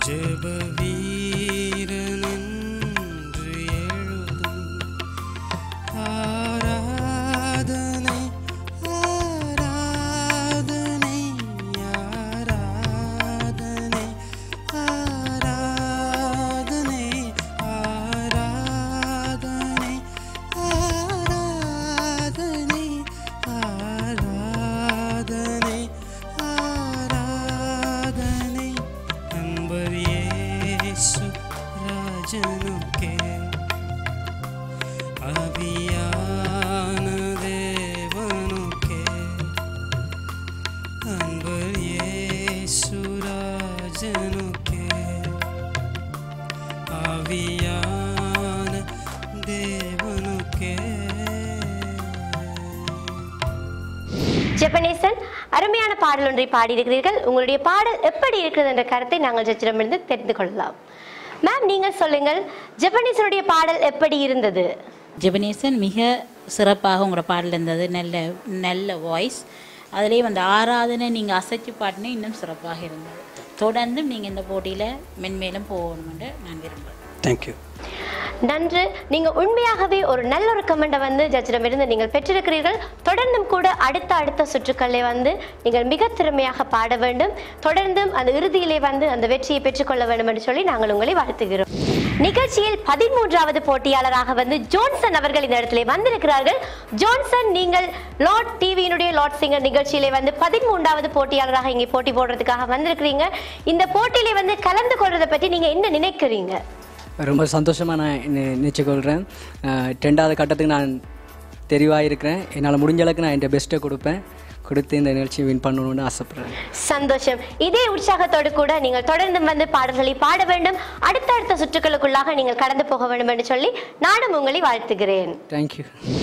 ஜெப வீரனென்று எழுதும் ஆராதனை ஆராதனை ஆராதனை ஆராதனை ஆராதனை ஆராதனை ஆராதனை ஆராதனை நம்பர் இயேசு ராஜனுக்கே ஆவியான தேவனுக்கே அன்பர் இயேசு ராஜனுக்கே ஆவியான தேவனுக்கே ஜெபனேசன் அருமையான பாடல் ஒன்றை பாடியிருக்கிறீர்கள் உங்களுடைய பாடல் எப்படி இருக்கிறது என்ற கருத்தை நாங்கள் ஜட்ஜிடமிருந்து தெரிந்து கொள்ளலாம் மேம் நீங்கள் சொல்லுங்கள் ஜெபனேசனுடைய பாடல் எப்படி இருந்தது ஜெபனேசன் மிக சிறப்பாக உங்களோட பாடல் இருந்தது நல்ல நல்ல வாய்ஸ் அதிலே வந்து ஆராதனை நீங்கள் அசைச்சு பாடினா இன்னும் சிறப்பாக இருந்தது தொடர்ந்தும் நீங்கள் இந்த போட்டியில் மென்மேலும் போகணுமென்று நான் விரும்புகிறேன் தேங்க்யூ நன்று நீங்க உண்மையாகவே ஒரு நல்ல ஒரு கமெண்டை வந்து ஜட்ஜிடமிருந்து நீங்கள் பெற்றிருக்கிறீர்கள் தொடர்ந்தும் கூட அடுத்த அடுத்த சுற்றுக்களில் வந்து நீங்கள் மிக திறமையாக பாட வேண்டும் தொடர்ந்தும் அந்த இறுதியிலே வந்து அந்த வெற்றியை பெற்றுக்கொள்ள வேண்டும் என்று சொல்லி நாங்கள் உங்களை வாழ்த்துகிறோம் நிகழ்ச்சியில் பதிமூன்றாவது போட்டியாளராக வந்து ஜோன்சன் அவர்கள் இந்த இடத்திலே வந்திருக்கிறார்கள் ஜோன்சன் நீங்கள் லார்ட் டிவியினுடைய லார்ட் சிங்கர் நிகழ்ச்சியிலே வந்து பதிமூன்றாவது போட்டியாளராக இங்கே போட்டி போடுறதுக்காக வந்திருக்கிறீங்க இந்த போட்டியிலே வந்து கலந்து கொள்றதை பற்றி நீங்க என்ன நினைக்கிறீங்க ரொம்ப சந்தோஷமாக நான் நி- நினைச்சுக்கொள்கிறேன் அஹ், ரெண்டாவது கட்டத்துக்கு நான் தெரிவாக இருக்கிறேன் என்னால் முடிஞ்ச அளவுக்கு நான் என் பெஸ்ட்டை கொடுப்பேன் கொடுத்து இந்த நிகழ்ச்சியை வின் பண்ணணும்னு ஆசைப்பட்றேன் சந்தோஷம் இதே உற்சாகத்தோடு கூட நீங்கள் தொடர்ந்து வந்து பாடல்களை பாட வேண்டும் அடுத்தடுத்த சுற்றுக்களுக்குள்ளாக நீங்கள் கடந்து போக வேண்டும் என்று சொல்லி நானும் உங்களை வாழ்த்துகிறேன் தேங்க்யூ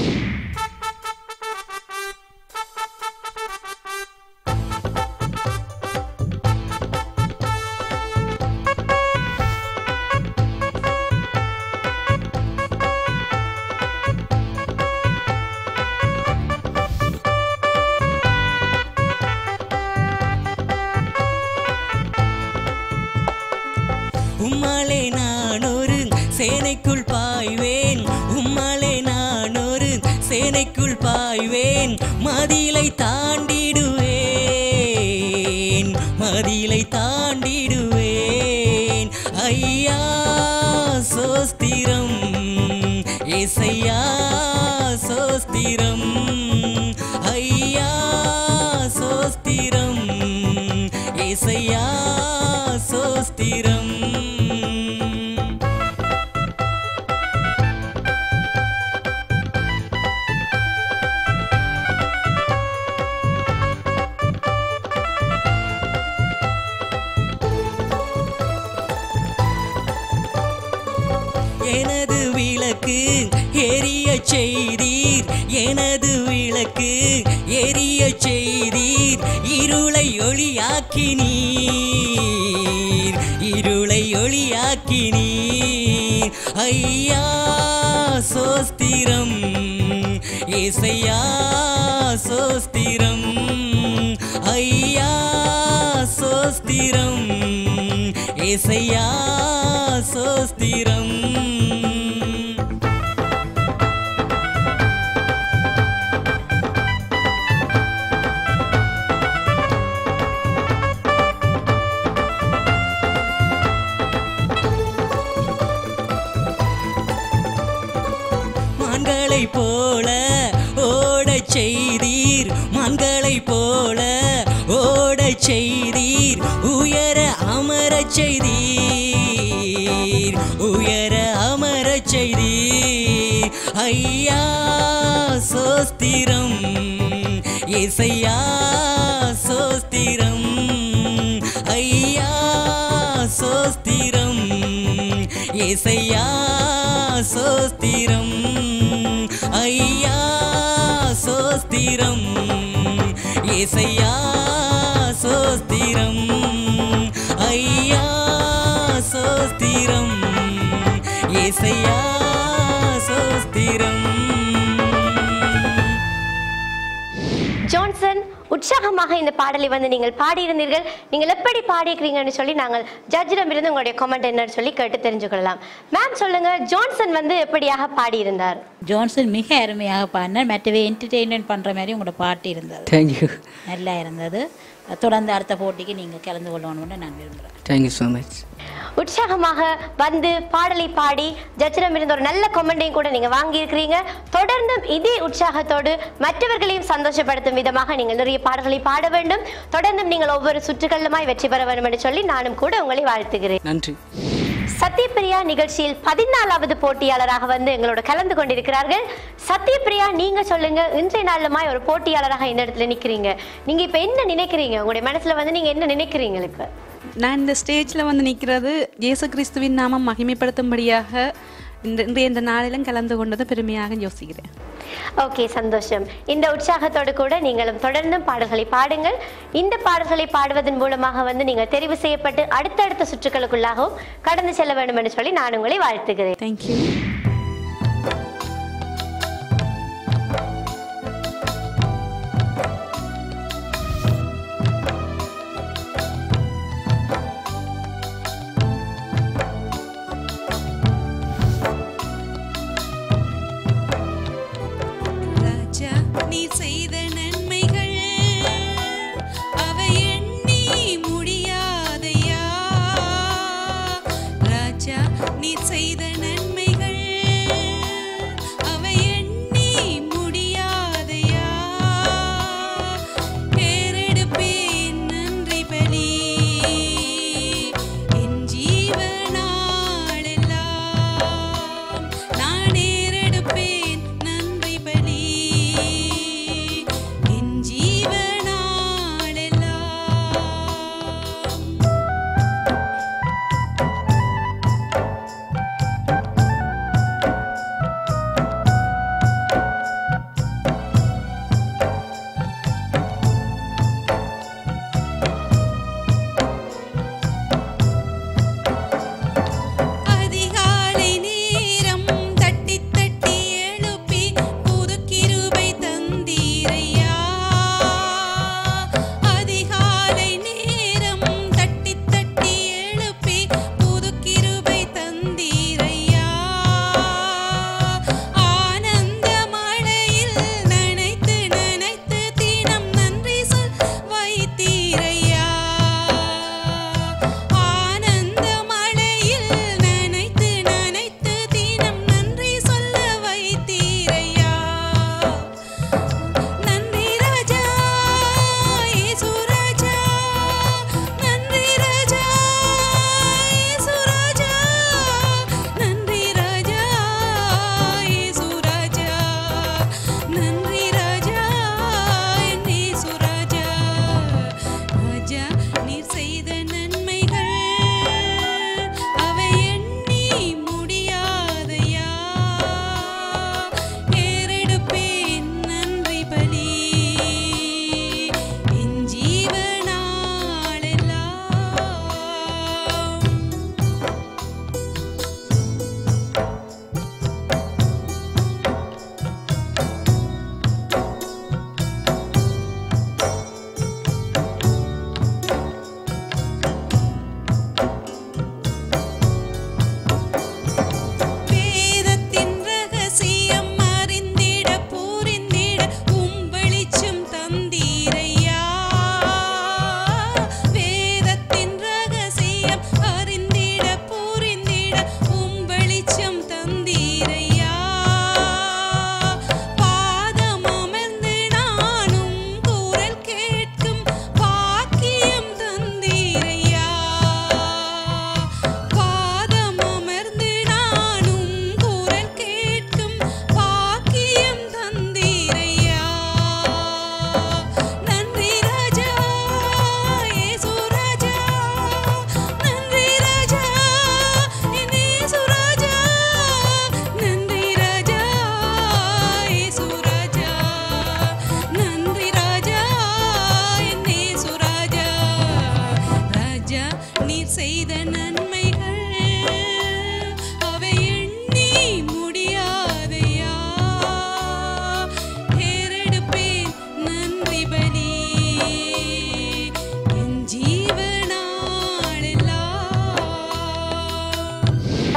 உம்மாலே நான் ஒரு சேனைக்குள் பாய்வேன் உம்மாலே நான் ஒரு சேனைக்குள் பாய்வேன் மதிலை தாண்டிடுவேன் மதிலை தாண்டிடுவேன் ஐயா சோஸ்திரம் ஏசையா சோஸ்திரம் ஐயா சோஸ்திரம் ஏசையா சோஸ்திரம் எனது விளக்கு எரிய செய்தீர் எனது விளக்கு எரிய செய்தீர் இருளை ஒளியாக்கினீர் இருளை ஒளியாக்கினீர் ஐயா சோஸ்திரம் ஏசையா சோஸ்திரம் ஐயா சோஸ்திரம் ஏசையா சோஸ்திரம் மான்களை போல ஓடச் செய்தீர் மான்களை போல ஓடச் செய்தீர் உயர அமரச் செய்தீர் உயர அமரச் செய்தீர் ஐயா சோஸ்திரம் இசையா சோஸ்திரம் ஐயா சோஸ்திரம் இசையா சோஸ்திரம் ஐயா சோஸ்திரம் இசையா சோஸ்திரம் ஐயா சோஸ்திரம் இசையா சோஸ்திரம் ஜான்சன் உற்சாகமாக இந்த பாடலை வந்து நீங்கள் பாடியிருந்தீர்கள் நீங்கள் எப்படி பாடியிருக்கிறீங்கன்னு சொல்லி நாங்கள் ஜட்ஜிடம் இருந்து உங்களுடைய கமெண்ட் என்னன்னு சொல்லி கேட்டு தெரிஞ்சுக்கொள்ளலாம் மேம் சொல்லுங்க ஜான்சன் வந்து எப்படியாக பாடியிருந்தார் ஜான்சன் மிக அருமையாக பாடினார் மற்றவே என்டர்டெயின்மெண்ட் பண்ணுற மாதிரி உங்களோட பாட்டு இருந்தது தேங்க்யூ நல்லா இருந்தது தொடர்ந்து அடுத்த போட்டிக்கு நீங்கள் கலந்து கொள்ளணும்னு நான் விரும்புகிறேன் தேங்க்யூ ஸோ மச் உற்சாகமாக வந்து பாடலை பாடி ஜட்ஜிடம் இருந்த ஒரு நல்ல கொமெண்டையும் கூட நீங்க வாங்கியிருக்கிறீங்க தொடர்ந்தும் இதே உற்சாகத்தோடு மற்றவர்களையும் சந்தோஷப்படுத்தும் விதமாக நீங்கள் நிறைய பாடல்களை பாட வேண்டும் தொடர்ந்தும் நீங்கள் ஒவ்வொரு சுற்றுகளிலுமாய் வெற்றி பெற வேண்டும் என்று சொல்லி நானும் கூட உங்களை வாழ்த்துகிறேன் நன்றி சத்யபிரியா நிகழ்ச்சியில் பதினாலாவது போட்டியாளராக வந்து எங்களோட கலந்து கொண்டிருக்கிறார்கள் சத்யபிரியா நீங்க சொல்லுங்க இன்றைய நாளுமாய் ஒரு போட்டியாளராக இந்த இடத்துல நிக்கிறீங்க நீங்க இப்ப என்ன நினைக்கிறீங்க உங்களுடைய மனசுல வந்து நீங்க என்ன நினைக்கிறீங்க இப்ப நான் இந்த ஸ்டேஜில் வந்து நிற்கிறது இயேசு கிறிஸ்துவின் நாமம் மகிமைப்படுத்தும்படியாக இந்த இன்றைய இந்த நாளிலும் கலந்து கொண்டது பெருமையாக யோசிக்கிறேன் ஓகே சந்தோஷம் இந்த உற்சாகத்தோடு கூட நீங்களும் தொடர்ந்தும் பாடல்களை பாடுங்கள் இந்த பாடல்களை பாடுவதன் மூலமாக வந்து நீங்கள் தெரிவு செய்யப்பட்டு அடுத்தடுத்த சுற்றுகளுக்குள்ளாகவும் கடந்து செல்ல வேண்டும் என்று சொல்லி நான் உங்களை வாழ்த்துகிறேன் தேங்க்யூ ராஜா நீ செய்த நன்மைகள் அவை எண்ணி முடியாதையா ராஜா நீ செய்த நன்மைகள் அவை எண்ணி முடியாதையா ஏறெடுப்பேன் நன்றி பலி என் ஜீவனாளெல்லாம் நான் ஏறெடுப்பேன் நன்றி பலி என் ஜீவனாளெல்லாம் அதிகாலை நேரம் தட்டி தட்டி எழுப்பி புது கிருபை தந்தீரையா அதிகாலை நேரம் தட்டி தட்டி எழுப்பி புது கிருபை தந்தீரையா ஆனந்த மழையில் நனைத்து நனைத்து தினம் நன்றி சொல் வைத்தீரையா ஆனந்த மழையில் நனைத்து நனைத்து தினம் நன்றி சொல்ல வைத்தீரையா நன்றி ராஜா இயேசு ராஜா நன்றி ராஜா இயேசு ராஜா நன்றி ராஜா இயேசு ராஜா நன்றி ராஜா என் இயேசு ராஜா ராஜா நீர் செய்த நன்மைகள் அவை எண்ணி முடியாதையா ஏறெடுப்பேன் நன்றி பலி என் ஜீவனாளெல்லாம் வேதத்தின் ரகசியம் அறிந்திட புரிந்திட உம் வெளிச்சம் தந்தீரையா வேதத்தின் ரகசியம் அறிந்திட புரிந்திட உம் வெளிச்சம் தந்தீரையா பாதம் அமர்ந்து நானும் குரல் கேட்கும் பாக்கியம் தந்தீரையா பாதம் அமர்ந்து நானும் குரல் கேட்கும் பாக்கியம் தந்தீரையா நன்றி ராஜா இயேசு ராஜா நன்றி ராஜா என் இயேசு ராஜா நன்றி ராஜா இயேசு ராஜா நன்றி ராஜா என் இயேசு ராஜா ராஜா நீர் செய்த நன்மைகள் அவை எண்ணி முடியாதையா ஏறெடுப்பேன் நன்றி பலி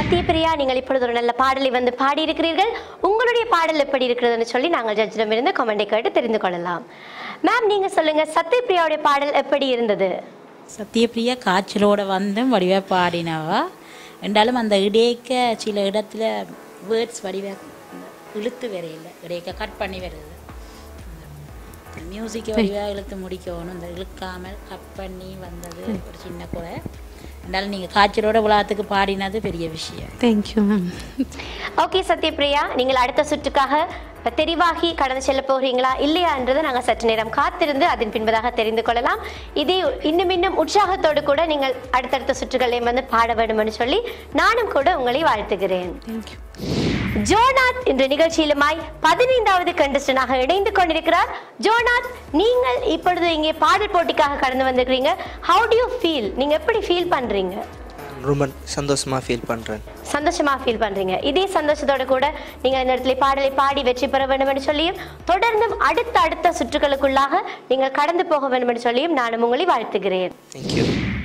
சத்யபிரியா நீங்கள் இப்பொழுது ஒரு நல்ல பாடலை வந்து பாடியிருக்கிறீர்கள் உங்களுடைய பாடல் எப்படி இருக்கிறதுன்னு சொல்லி நாங்கள் ஜட்ஜிடம் இருந்து கமெண்டை கேட்டு தெரிந்து கொள்ளலாம் மேம் நீங்க சொல்லுங்க சத்யபிரியாவுடைய பாடல் எப்படி இருந்தது சத்யபிரியா காய்ச்சலோட வந்தும் வடிவாக பாடினவா என்றாலும் அந்த இடையக்க சில இடத்துல வேர்ட்ஸ் வடிவாக இழுத்து வரையில இடையக்க கட் பண்ணி வருது மியூசிக்கை வடிவாக இழுத்து முடிக்கணும் இந்த இழுக்காமல் கட் பண்ணி வந்தது ஒரு சின்ன குறை என்றாலும் நீங்கள் காய்ச்சலோட உலகத்துக்கு பாடினது பெரிய விஷயம் தேங்க்யூ மேம் ஓகே சத்யபிரியா நீங்கள் அடுத்த சுற்றுக்காக தெரிவாகி கடந்து செல்ல போகிறீங்களா இல்லையா என்றதை நாங்கள் சற்று நேரம் காத்திருந்து அதன் பின்பதாக தெரிந்து கொள்ளலாம் இதே இன்னும் இன்னும் உற்சாகத்தோடு கூட நீங்கள் அடுத்தடுத்த சுற்றுகளையும் வந்து பாட வேண்டும்னு சொல்லி நானும் கூட உங்களை வாழ்த்துகிறேன் ஜோனாத் என்ற நிகழ்ச்சியிலுமாய் பதினைந்தாவது கண்டஸ்டனாக இணைந்து கொண்டிருக்கிறார் ஜோனாத் நீங்கள் இப்பொழுது இங்கே பாடல் போட்டிக்காக கடந்து வந்திருக்கிறீங்க ஹவு டு யூ ஃபீல் நீங்க எப்படி ஃபீல் பண்றீங்க ரொம்ப சந்தோஷமாக ஃபீல் பண்ணுறேன் சந்தோஷமா ஃபீல் பண்றீங்க இதே சந்தோஷத்தோட கூட நீங்க இந்த இடத்துல பாடலை பாடி வெற்றி பெற வேண்டும் என்று சொல்லியும் தொடர்ந்தும் அடுத்த அடுத்த சுற்றுகளுக்குள்ளாக நீங்கள் கடந்து போக வேண்டும் என்று சொல்லியும் நானும் உங்களை வாழ்த்துகிறேன் தேங்க்யூ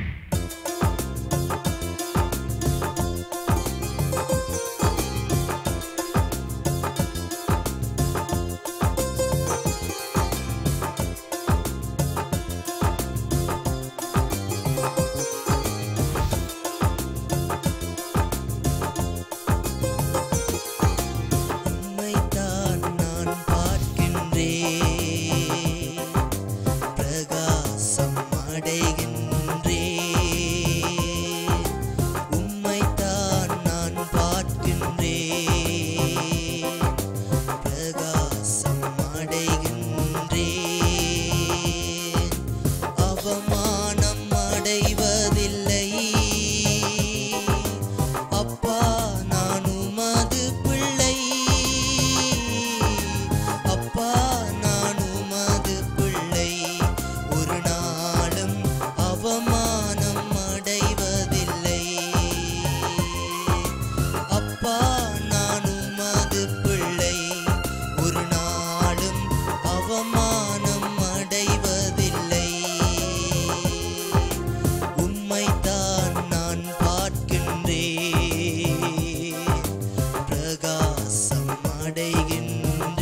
உம்மைத்தான் நான் பார்க்கின்றேன் பிரகாசம் அடைகின்றேன் உம்மைத்தான் நான் பார்க்கின்றேன் பிரகாசம் அடைகின்றேன் அவமானம் அடைவதில்லை அப்பா நான் உமது பிள்ளை அப்பா நான் உமது பிள்ளை ஒரு நாளும் அவமானம் அடைவதில்லை அப்பா நான் உமது பிள்ளை ஒரு நாளும் அவமானம் அடைவதில்லை உம்மைத்தான் நான் பார்க்கின்றேன் பிரகாசம் அடைகின்றேன்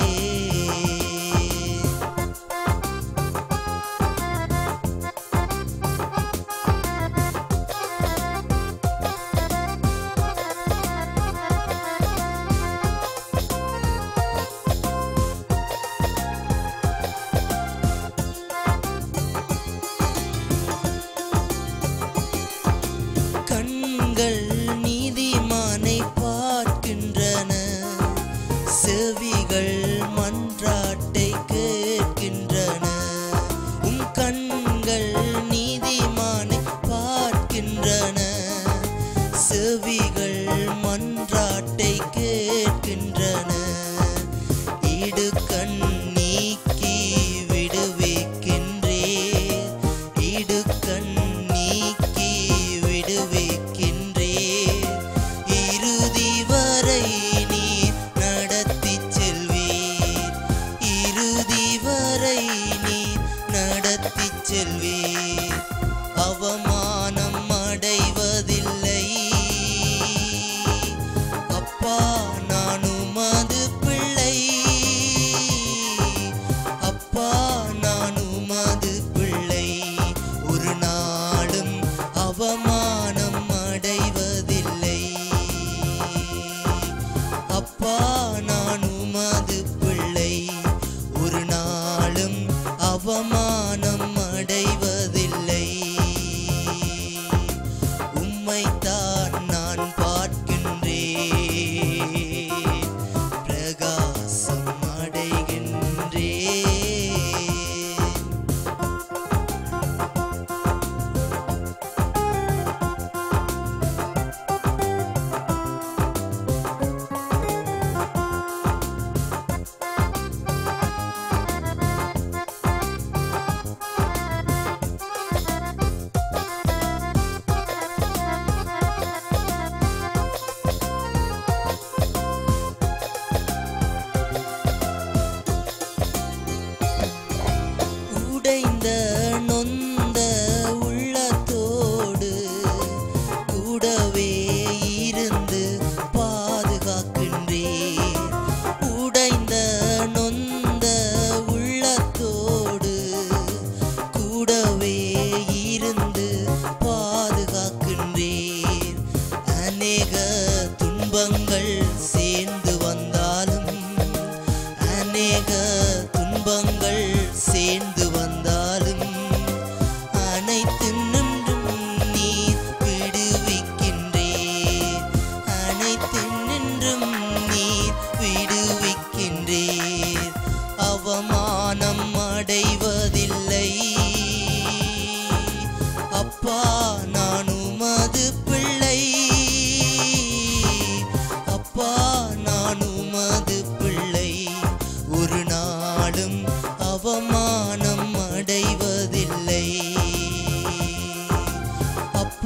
கண்கள் நீதிமானை பார்க்கின்றன செவிகள் மன்றாட்டை கேட்கின்றன உம் கண்கள் நீதிமானை பார்க்கின்றன செவிகள் மன்றாட்டை கேட்கின்றன இடுக்கண் நீக்கி விடுவிக்கின்றே இடுக்கண் நீக்கி விடுவிக்கின்றே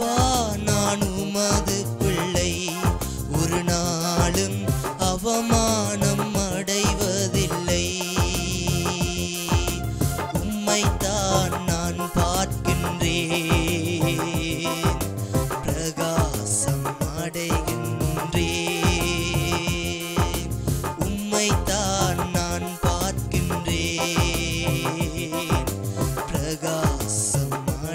அப்பா நான் உமது பிள்ளை ஒரு நாளும் அவமானம் அடைவதில்லை உம்மைத்தான் நான் பார்க்கின்றேன் பிரகாசம் அடைகின்றேன் உம்மைத்தான் நான் பார்க்கின்றேன் பிரகாசம்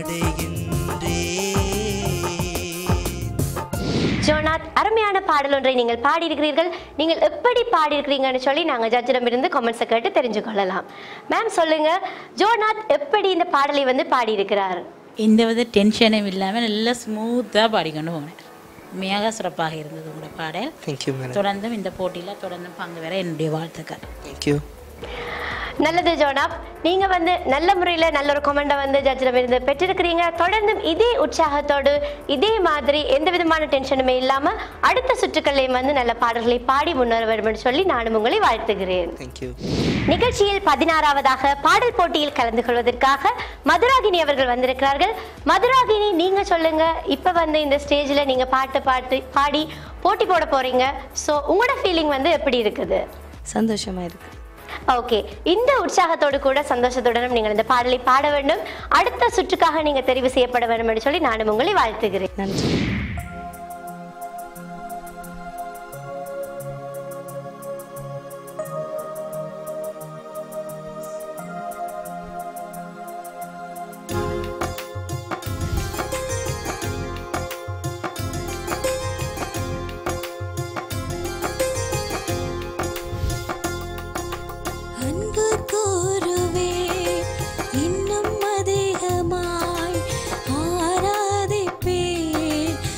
அடைகின்றேன் ஜோனாத் அருமையான பாடல் ஒன்றை நீங்கள் பாடியிருக்கிறீர்கள் நீங்கள் எப்படி பாடியிருக்கிறீங்கன்னு சொல்லி நாங்கள் ஜட்ஜிடமிருந்து கமெண்ட்ஸை கேட்டு தெரிஞ்சு கொள்ளலாம் மேம் சொல்லுங்க ஜோனாத் எப்படி இந்த பாடலை வந்து பாடியிருக்கிறார் எந்த வித டென்ஷனும் இல்லாமல் நல்லா ஸ்மூத்தாக பாடிக்கொண்டு போனேன் உண்மையாக சிறப்பாக இருந்தது உங்களோட பாடல் தேங்க்யூ மேடம் தொடர்ந்தும் இந்த போட்டியில் தொடர்ந்தும் பங்கு பெற என்னுடைய வாழ்த்துக்கள் தேங்க்யூ நல்லது ஜோனாப் நீங்க வந்து நல்ல முறையில் நல்ல ஒரு கொமெண்டை வந்து ஜட்ஜிடம் இருந்து பெற்றிருக்கிறீங்க தொடர்ந்தும் இதே உற்சாகத்தோடு இதே மாதிரி எந்த விதமான டென்ஷனுமே இல்லாம அடுத்த சுற்றுக்கள்லையும் வந்து நல்ல பாடல்களை பாடி முன்னேற வேண்டும் சொல்லி நானும் உங்களை வாழ்த்துகிறேன் தேங்க்யூ நிகழ்ச்சியில் பதினாறாவதாக பாடல் போட்டியில் கலந்து கொள்வதற்காக மதுராகினி அவர்கள் வந்திருக்கிறார்கள் மதுராகினி நீங்க சொல்லுங்க இப்ப வந்து இந்த ஸ்டேஜ்ல நீங்க பாட்டு பாட்டு பாடி போட்டி போட போறீங்க ஸோ உங்களோட ஃபீலிங் வந்து எப்படி இருக்குது சந்தோஷமா இருக்கு ஓகே இந்த உற்சாகத்தோடு கூட சந்தோஷத்துடனும் நீங்கள் இந்த பாடலை பாட வேண்டும் அடுத்த சுற்றுக்காக நீங்க தெரிவு செய்யப்பட வேண்டும் என்று சொல்லி நானும் உங்களை வாழ்த்துகிறேன் நன்றி அன்பு கூறுவே இன்னும் அதிகமாய் ஆராதிப்பேன்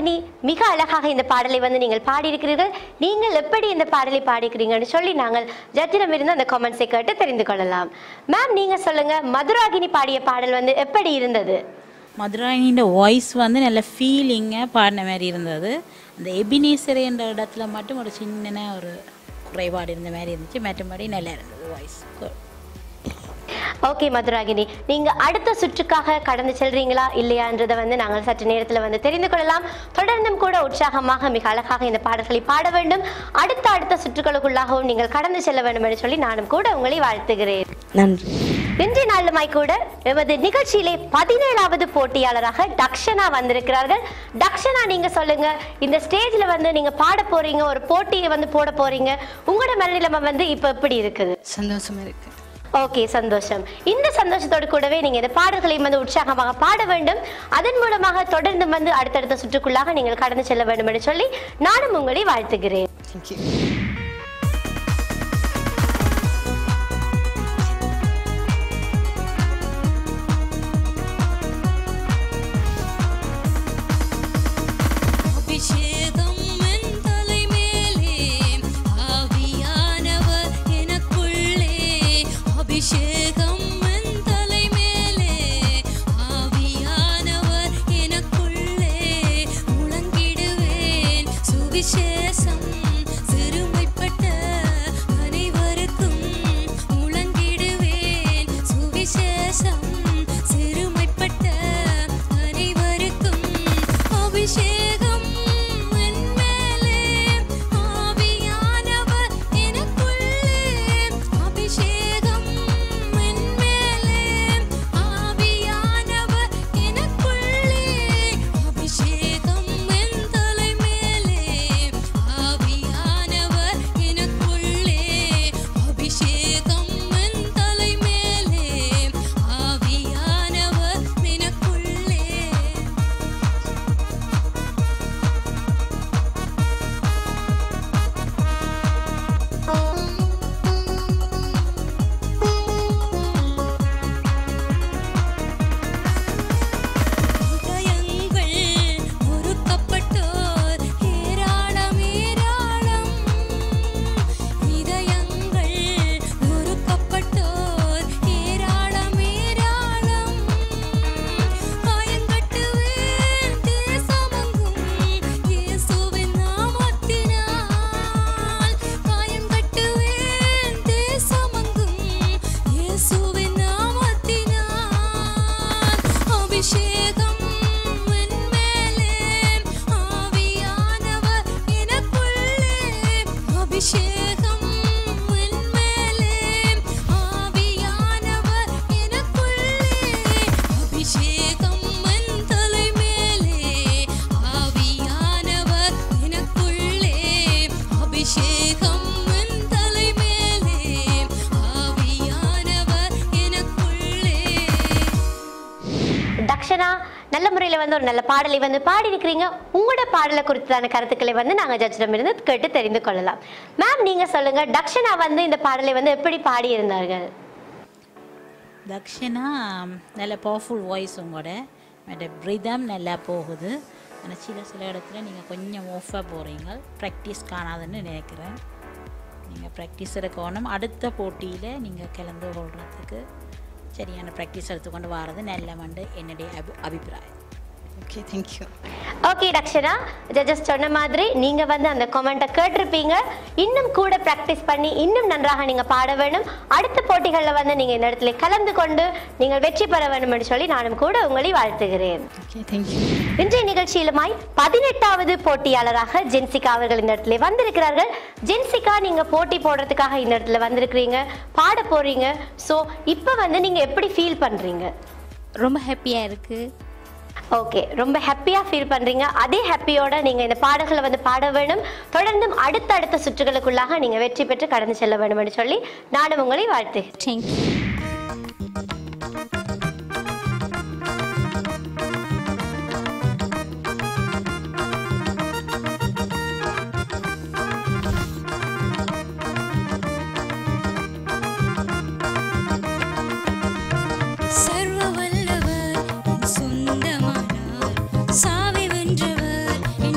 மதுராகினி மிக அழகாக இந்த பாடலை வந்து நீங்கள் பாடியிருக்கிறீர்கள் நீங்கள் எப்படி இந்த பாடலை பாடிக்கிறீங்கன்னு சொல்லி நாங்கள் ஜட்ஜிடம் இருந்து அந்த கமெண்ட்ஸை கேட்டு தெரிந்து கொள்ளலாம் மேம் நீங்க சொல்லுங்க மதுராகினி பாடிய பாடல் வந்து எப்படி இருந்தது மதுராணியோட வாய்ஸ் வந்து நல்ல ஃபீலிங்காக பாடின மாதிரி இருந்தது அந்த எபினேசர் என்ற இடத்துல மட்டும் ஒரு சின்ன ஒரு குறைபாடு இருந்த மாதிரி இருந்துச்சு மற்றபடி நல்லா இருந்தது வாய்ஸ் ஓகே மதுராகினி நீங்க அடுத்த சுற்றுக்காக கடந்து செல்றீங்களா இல்லையான்றதை வந்து நாங்கள் சற்று நேரத்தில் வந்து தெரிந்து கொள்ளலாம் தொடர்ந்தும் கூட உற்சாகமாக மிக அழகாக இந்த பாடல்களை பாட வேண்டும் அடுத்த அடுத்த சுற்றுகளுக்குள்ளாகவும் நீங்கள் கடந்து செல்ல வேண்டும் என்று சொல்லி நானும் கூட உங்களை வாழ்த்துகிறேன் நன்றி இன்றைய நாளுமாய் கூட எமது நிகழ்ச்சியிலே பதினேழாவது போட்டியாளராக தக்ஷனா வந்திருக்கிறார்கள் தக்ஷனா நீங்க சொல்லுங்க இந்த ஸ்டேஜ்ல வந்து நீங்க பாட போறீங்க ஒரு போட்டியை வந்து போட போறீங்க உங்களோட மனநிலைமை வந்து இப்ப எப்படி இருக்குது சந்தோஷமா இருக்கு ஓகே சந்தோஷம் இந்த சந்தோஷத்தோடு கூடவே நீங்க இந்த பாடல்களையும் வந்து உற்சாகமாக பாட வேண்டும் அதன் மூலமாக தொடர்ந்து வந்து அடுத்தடுத்த சுற்றுக்குள்ளாக நீங்கள் கடந்து செல்ல வேண்டும் என்று சொல்லி நானும் உங்களை வாழ்த்துகிறேன் அபிஷேகம் என் தலைமேலே ஆவியானவர் எனக்குள்ளே அபிஷேகம் என் தலைமேலே ஆவியானவர் எனக்குள்ளே முழங்கிடுவேன் சுவிசேஷம் சிறுமைப்பட்ட அனைவருக்கும் முழங்கிடுவேன் சுவிசேஷம் சிறுமைப்பட்ட அனைவருக்கும் அபிஷேகம் என் மேலே ஆவியானவர் எனக்குள்ளே அபிஷேகம் என் மேலே ஆவியானவர் எனக்குள்ளே அபிஷேகம் என் தலைமேலே ஆவியானவர் எனக்குள்ளே அபிஷேகம் என் தலைமேலே ஆவியானவர் எனக்குள்ளே இதயங்கள் முறுக்கப்பட்டோர் ஏராளம் ஏராளம் இதயங்கள் முறுக்கப்பட்டோர் ஏராளம் ஏராளம் காயங்கட்டுவேன் தேசமெங்கும் இயேசுவின் நாமத்தினால் காயங்கட்டுவேன் தேசமெங்கும் இயேசுவின் நாமத்தினால் அபிஷேகம் என் மேலே ஆவியானவர் எனக்குள்ளே அபிஷேகம் என் மேலே ஆவியானவர் எனக்குள்ளே அபிஷேகம் என் தலைமேலே ஆவியானவர் எனக்குள்ளே அபிஷேகம் என் தலைமேலே ஆவியானவர் எனக்குள்ளே தக்ஷனா நல்ல முறையில் வந்து ஒரு நல்ல பாடலை வந்து பாடியிருக்கிறீங்க உங்களோட பாடலை குறித்தான கருத்துக்களை வந்து நாங்கள் ஜட்ஜிடம் இருந்து கேட்டு தெரிந்து கொள்ளலாம் மேம் நீங்க சொல்லுங்க தக்ஷனா வந்து இந்த பாடலை வந்து எப்படி பாடியிருந்தார்கள் தக்ஷனா நல்ல பவர்ஃபுல் வாய்ஸ் உங்களோட மற்ற ப்ரிதம் நல்லா போகுது ஆனால் சில சில இடத்துல நீங்கள் கொஞ்சம் ஓஃபாக போகிறீங்க ப்ராக்டிஸ் காணாதுன்னு நினைக்கிறேன் நீங்கள் ப்ராக்டிஸ் எடுக்கணும் அடுத்த போட்டியில் நீங்கள் கலந்து கொள்றதுக்கு சரியான ப்ராக்டிஸ் எடுத்துக்கொண்டு வர்றது நல்ல மண்டு என்னுடைய அபி அபிப்பிராயம் okay thank you okay Dakshana judges சொன்ன மாதிரி நீங்க வந்து அந்த கொமெண்ட்டை கேட்டிருப்பீங்க இன்னும் கூட ப்ராக்டிஸ் பண்ணி இன்னும் நன்றாக நீங்க பாட வேண்டும் அடுத்த போட்டிகளில் வந்து நீங்க இந்த இடத்துல கலந்து கொண்டு நீங்கள் வெற்றி பெற வேண்டும் என்று சொல்லி நானும் கூட உங்களை வாழ்த்துகிறேன் ஓகே தேங்க்யூ இன்றைய நிகழ்ச்சியிலுமாய் பதினெட்டாவது போட்டியாளராக ஜென்சிகா அவர்கள் இந்த இடத்துல வந்திருக்கிறார்கள் ஜென்சிகா நீங்க போட்டி போடுறதுக்காக இந்த இடத்துல வந்திருக்கிறீங்க பாட போறீங்க ஸோ இப்போ வந்து நீங்க எப்படி ஃபீல் பண்றீங்க ரொம்ப ஹாப்பியாக இருக்குது ஓகே ரொம்ப ஹாப்பியாக ஃபீல் பண்ணுறீங்க அதே ஹாப்பியோட நீங்கள் இந்த பாடல்களை வந்து பாட வேணும் தொடர்ந்தும் அடுத்தடுத்த சுற்றுகளுக்குள்ளாக நீங்கள் வெற்றி பெற்று கடந்து செல்ல வேண்டும் என்று சொல்லி நானும் உங்களை வாழ்த்து தேங்க்யூ சர்வ வல்லவர் என் சொந்தமானார் சாவி வென்றவர்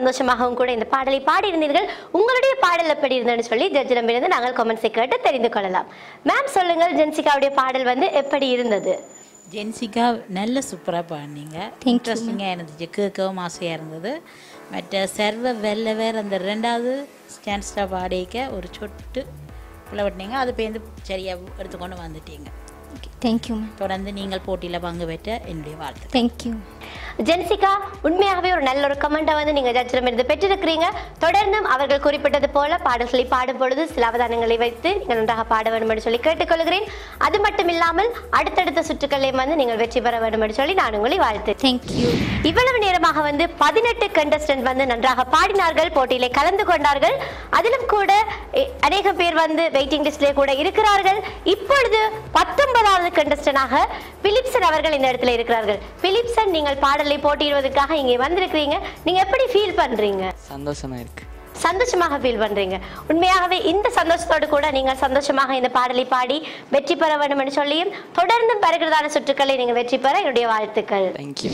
சந்தோஷமாகவும் கூட இந்த பாடலை பாடியிருந்தீர்கள் உங்களுடைய பாடல் எப்படி இருந்ததுன்னு சொல்லி ஜட்ஜிடமிருந்து நாங்கள் கமெண்ட்ஸை கேட்டு தெரிந்து கொள்ளலாம் மேம் சொல்லுங்கள் ஜென்சிகாவுடைய பாடல் வந்து எப்படி இருந்தது ஜென்சிகா நல்ல சூப்பராக பாடினீங்க இன்ட்ரெஸ்டிங்காக இருந்துச்சு கேட்கவும் ஆசையாக இருந்தது மற்ற சர்வ வெள்ளவர் அந்த ரெண்டாவது ஸ்டான்ஸ்டாக பாடிக்க ஒரு சொட்டு புலவட்டினீங்க அது பேருந்து சரியாக எடுத்துக்கொண்டு வந்துட்டீங்க தேங்க்யூ தொடர்ந்து நீங்கள் போட்டியில் பங்கு பெற்ற என்னுடைய வாழ்த்து தேங்க்யூ ஜென்சிகா உண்மையாகவே ஒரு நல்ல ஒரு கமெண்ட்டை வந்து நீங்கள் ஜட்ஜிடமிருந்து பெற்றிருக்கிறீங்க தொடர்ந்தும் அவர்கள் குறிப்பிட்டது போல பாடல்களை பாடும் பொழுது சில அவதானங்களை வைத்து நீங்கள் நன்றாக பாட வேண்டும் என்று சொல்லி கேட்டுக்கொள்கிறேன் அது மட்டும் இல்லாமல் அடுத்தடுத்த சுற்றுக்களையும் வந்து நீங்கள் வெற்றி பெற வேண்டும் என்று சொல்லி நான் உங்களை வாழ்த்து தேங்க்யூ இவ்வளவு நேரமாக வந்து பதினெட்டு கண்டஸ்டன்ட் வந்து நன்றாக பாடினார்கள் போட்டியிலே கலந்து கொண்டார்கள் அதிலும் கூட எ- அநேக பேர் வந்து வெயிட்டிங் லிஸ்ட்லேயே கூட இருக்கிறார்கள் இப்பொழுது பத்தொன்பதாவது கண்டஸ்டனாக பிலிப்சன் அவர்கள் இந்த இடத்துல இருக்கிறார்கள் பிலிப்சன் நீங்கள் பாடலை போட்டியிடுவதற்காக இங்கே வந்திருக்கிறீங்க நீங்க எப்படி ஃபீல் பண்றீங்க சந்தோஷமா இருக்கு சந்தோஷமாக ஃபீல் பண்றீங்க உண்மையாகவே இந்த சந்தோஷத்தோடு கூட நீங்கள் சந்தோஷமாக இந்த பாடலை பாடி வெற்றி பெற வேண்டும் என்று சொல்லியும் தொடர்ந்தும் பெறுகிறதான சுற்றுக்களை நீங்கள் வெற்றி பெற என்னுடைய வாழ்த்துக்கள் தேங்க்யூ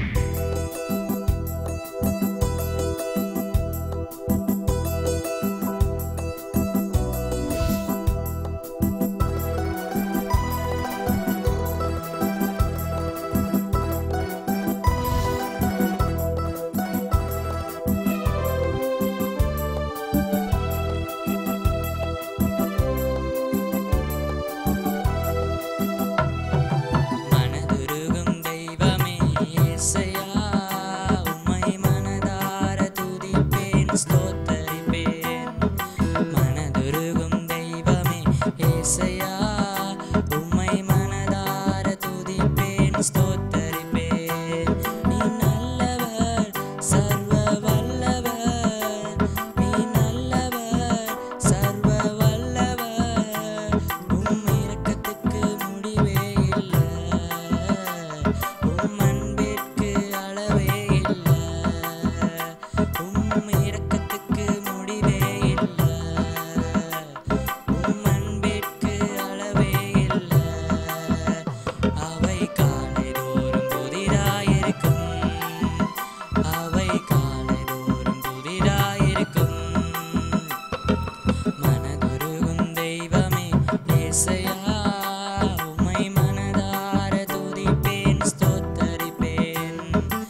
மனதுருகும் தெய்வமே இயேசையா உம்மை மனதார துதிப்பேன் ஸ்தோத்தரிப்பேன் மனதுருகும் தெய்வமே இயேசையா உம்மை மனதார துதிப்பேன் ஸ்தோத்தரிப்பேன் நீ நல்லவர் சர்வ வல்லவர் நீ நல்லவர் சர்வ வல்லவர் உம் இரக்கத்துக்கு முடிவே இல்லை உம் அன்பிற்கு அளவே இல்லை உம் இரக்கத்துக்கு முடிவே இல்லை உம் அன்பிற்கு அளவே இல்லை அவை காலைதோறும் புதிராயிருக்கும் அவை காலைதோறும் புதிராயிருக்கும் மனதுருகும் தெய்வமே ஏசையா உம்மை மனதார துதிப்பேன் ஸ்தோத்தரிப்பேன்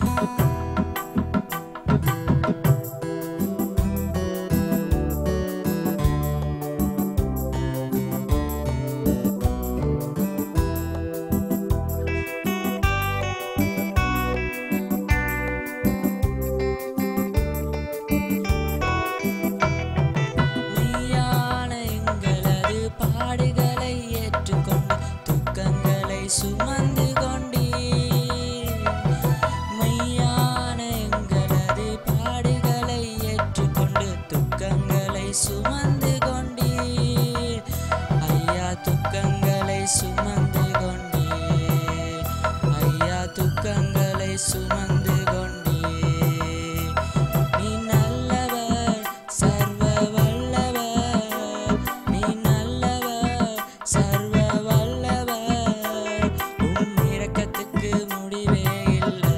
மெய்யான எங்களது பாடுகளை ஏற்றுக்கொண்டு துக்கங்களை சுமந்து கொண்டீர் மெய்யான எங்களது பாடுகளை ஏற்றுக்கொண்டு துக்கங்களை சுமந்து கொண்டீர் ஐயா துக்கங்களை சுமந்து கொண்டீர் ஐயா துக்கங்களை சுமந்து கொண்டீர் நீ நல்லவர் சர்வ வல்லவர் நீ நல்லவர் சர்வ வல்லவர் உம் இரக்கத்துக்கு முடிவே இல்லை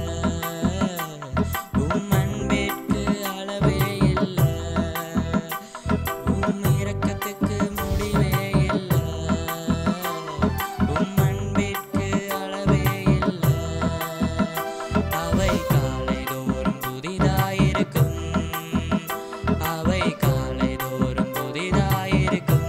உம் அன்பிற்கு அளவே இல்லை உம் இரக்கத்துக்கு முடிவே இல்லை உம் அன்பிற்கு அளவே இல்லை அவை காலைதோறும் புதிதாயிருக்கும் அவை காலைதோறும் புதிதாயிருக்கும்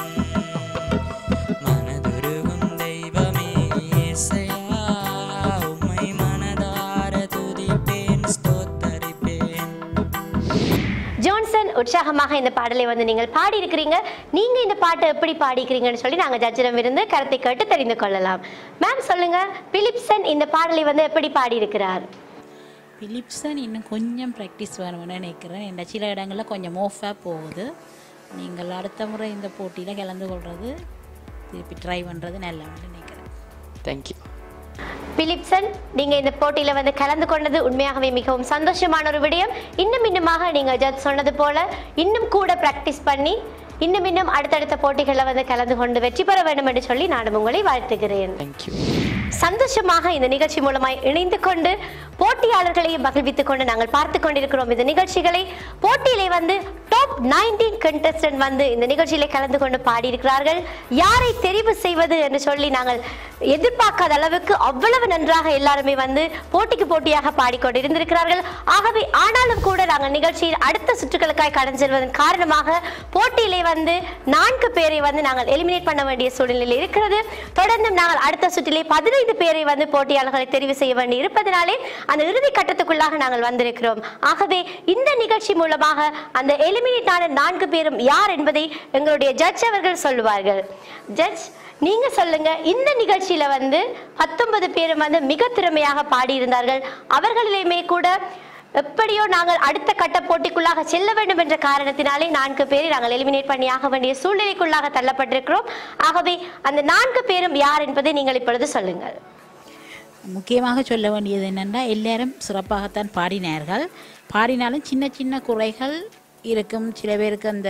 மனதுருகும் தெய்வமே இயேசையா உம்மை மனதார துதிப்பேன் ஸ்தோத்தரிப்பேன் ஜோன்சன் உற்சாகமாக இந்த பாடலை வந்து நீங்கள் பாடி இருக்கிறீங்க நீங்க இந்த பாட்டை எப்படி பாடிக்கிறீங்கன்னு சொல்லி நாங்க ஜட்ஜிடம் இருந்து கருத்தை கேட்டு தெரிந்து கொள்ளலாம் மேம் சொல்லுங்க பிலிப்சன் இந்த பாடலை வந்து எப்படி பாடி இருக்கிறார் பிலிப்சன் இன்னும் கொஞ்சம் ப்ராக்டிஸ் வேணும்னு நினைக்கிறேன் இந்த சில இடங்களில் கொஞ்சம் மோஃபாக போகுது நீங்கள் அடுத்த முறை இந்த போட்டியில் கலந்து கொள்வது திருப்பி ட்ரை பண்ணுறது நல்லதுன்னு நினைக்கிறேன் தேங்க்யூ பிலிப்சன் நீங்க இந்த போட்டியில வந்து கலந்து கொண்டது உண்மையாகவே மிகவும் சந்தோஷமான ஒரு விடயம் இன்னும் இன்னுமாக நீங்க ஜட்ஜ் சொன்னது போல இன்னும் கூட பிராக்டிஸ் பண்ணி இன்னும் இன்னும் அடுத்தடுத்த போட்டிகளில் வந்து கலந்து கொண்டு வெற்றி பெற வேண்டும் என்று சொல்லி நானும் உங்களை வாழ்த்துகிறேன் தேங்க்யூ சந்தோஷமாக இந்த நிகழ்ச்சி மூலமாய் இணைந்து கொண்டு போட்டியாளர்களை மகிழ்வித்துக் கொண்டு நாங்கள் பார்த்து கொண்டிருக்கிறோம் இந்த நிகழ்ச்சிகளை போட்டியிலே வந்து டாப் நைன்டீன் கண்டஸ்டன்ட் வந்து இந்த நிகழ்ச்சியிலே கலந்து கொண்டு பாடியிருக்கிறார்கள் யாரை தெரிவு செய்வது என்று சொல்லி நாங்கள் எதிர்பார்க்காத அளவுக்கு அவ்வளவு நன்றாக எல்லாருமே வந்து போட்டிக்கு போட்டியாக பாடிக்கொண்டு இருந்திருக்கிறார்கள் ஆகவே ஆனாலும் கூட நாங்கள் நிகழ்ச்சியில் அடுத்த சுற்றுகளுக்காய் கடந்து செல்வதன் காரணமாக போட்டியிலே வந்து நான்கு பேரை வந்து நாங்கள் எலிமினேட் பண்ண வேண்டிய சூழ்நிலையில் இருக்கிறது தொடர்ந்து நாங்கள் அடுத்த சுற்றிலே பதினைந்து பேரை வந்து போட்டியாளர்களை தெரிவு செய்ய வேண்டி இருப்பதனாலே அந்த இறுதி கட்டத்துக்குள்ளாக நாங்கள் வந்திருக்கிறோம் ஆகவே இந்த நிகழ்ச்சி மூலமாக அந்த எலிமினேட் ஆன நான்கு பேரும் யார் என்பதை எங்களுடைய ஜட்ஜ் அவர்கள் சொல்லுவார்கள் ஜட்ஜ் நீங்க சொல்லுங்க இந்த நிகழ்ச்சியில வந்து பத்தொன்பது பேரும் வந்து மிக திறமையாக பாடியிருந்தார்கள் அவர்களிலுமே கூட எப்படியோ நாங்கள் அடுத்த கட்ட போட்டிக்குள்ளாக செல்ல வேண்டும் என்ற காரணத்தினாலே நான்கு பேரை நாங்கள் எலிமினேட் பண்ணி ஆக வேண்டிய சூழ்நிலைக்குள்ளாக தள்ளப்பட்டிருக்கிறோம் ஆகவே அந்த நான்கு பேரும் யார் என்பதை நீங்கள் இப்பொழுது சொல்லுங்கள் முக்கியமாக சொல்ல வேண்டியது என்னென்னா எல்லாரும் சிறப்பாகத்தான் பாடினார்கள் பாடினாலும் சின்ன சின்ன குறைகள் இருக்கும் சில பேருக்கு அந்த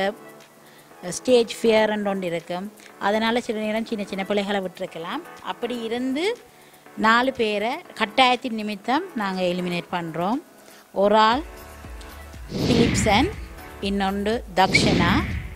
ஸ்டேஜ் ஃபியர்ன்னு ஒன்று இருக்கும் அதனால் சில நேரம் சின்ன சின்ன பிள்ளைகளை விட்டுருக்கலாம் அப்படி இருந்து நாலு பேரை கட்டாயத்தின் நிமித்தம் நாங்கள் எலிமினேட் பண்ணுறோம் ஒரு ஆள் பிலிப்சன் இன்னொன்று தக்ஷனா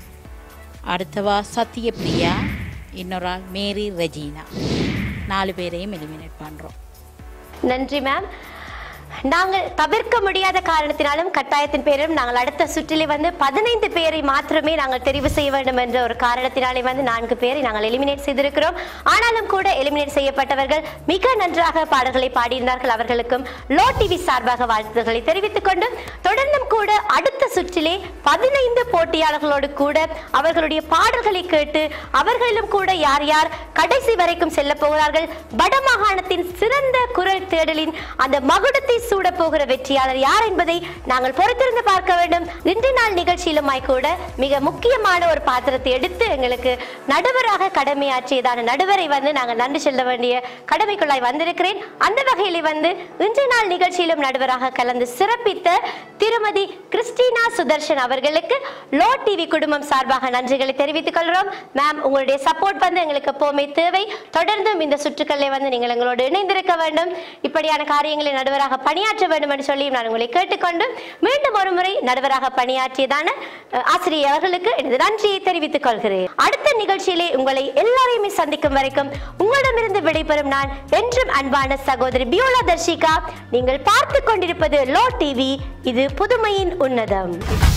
அடுத்தவா சத்யபிரியா இன்னொரு ஆள் மேரி ரெஜீனா நாலு பேரையும் எலிமினேட் பண்ணுறோம் நன்றி மேம் நாங்கள் தவிர்க்க முடியாத காரணத்தினாலும் கட்டாயத்தின் பேரும் நாங்கள் அடுத்த சுற்றிலே வந்து பதினைந்து பேரை மாத்திரமே நாங்கள் தெரிவு செய்ய வேண்டும் என்ற ஒரு காரணத்தினாலே வந்து நான்கு பேரை நாங்கள் எலிமினேட் செய்திருக்கிறோம் ஆனாலும் கூட எலிமினேட் செய்யப்பட்டவர்கள் மிக நன்றாக பாடல்களை பாடியிருந்தார்கள் அவர்களுக்கும் லோ டிவி சார்பாக வாழ்த்துக்களை தெரிவித்துக் கொண்டு தொடர்ந்தும் கூட அடுத்த சுற்றிலே பதினைந்து போட்டியாளர்களோடு கூட அவர்களுடைய பாடல்களை கேட்டு அவர்களிலும் கூட யார் யார் கடைசி வரைக்கும் செல்ல போகிறார்கள் வடமாகாணத்தின் சிறந்த குரல் தேடலின் அந்த மகுடத்தை சூட போகிற வெற்றியாளர் யார் என்பதை நாங்கள் பொறுத்திருந்து பார்க்க வேண்டும் இன்று நாள் நிகழ்ச்சியிலுமாய் கூட மிக முக்கியமான ஒரு பாத்திரத்தை எடுத்து எங்களுக்கு நடுவராக கடமையாற்றியதான நடுவரை வந்து நாங்கள் நன்றி செல்ல வேண்டிய கடமைக்குள்ளாய் வந்திருக்கிறேன் அந்த வகையிலே வந்து இன்று நாள் நிகழ்ச்சியிலும் நடுவராக கலந்து சிறப்பித்த திருமதி கிறிஸ்டினா சுதர்ஷன் அவர்களுக்கு லோ டிவி குடும்பம் சார்பாக நன்றிகளை தெரிவித்துக் கொள்கிறோம் மேம் உங்களுடைய சப்போர்ட் வந்து எங்களுக்கு எப்பவுமே தேவை தொடர்ந்தும் இந்த சுற்றுக்களை வந்து நீங்கள் எங்களோடு இணைந்திருக்க வேண்டும் இப்படியான காரியங்களை நடுவராக பணியாற்ற வேண்டும் என்று சொல்லி நான் உங்களை கேட்டுக்கொண்டு மீண்டும் ஒரு முறை நடுவராக பணியாற்றியதான அஹ், ஆசிரியர் அவர்களுக்கு எனது நன்றியை தெரிவித்துக் கொள்கிறேன் அடுத்த நிகழ்ச்சியிலே உங்களை எல்லாரையுமே சந்திக்கும் வரைக்கும் உங்களிடமிருந்து விடைபெறும் நான் என்றும் அன்பான சகோதரி பியோலா தர்ஷிகா நீங்கள் பார்த்து கொண்டிருப்பது லோ டிவி இது புதுமையின் உன்னதம்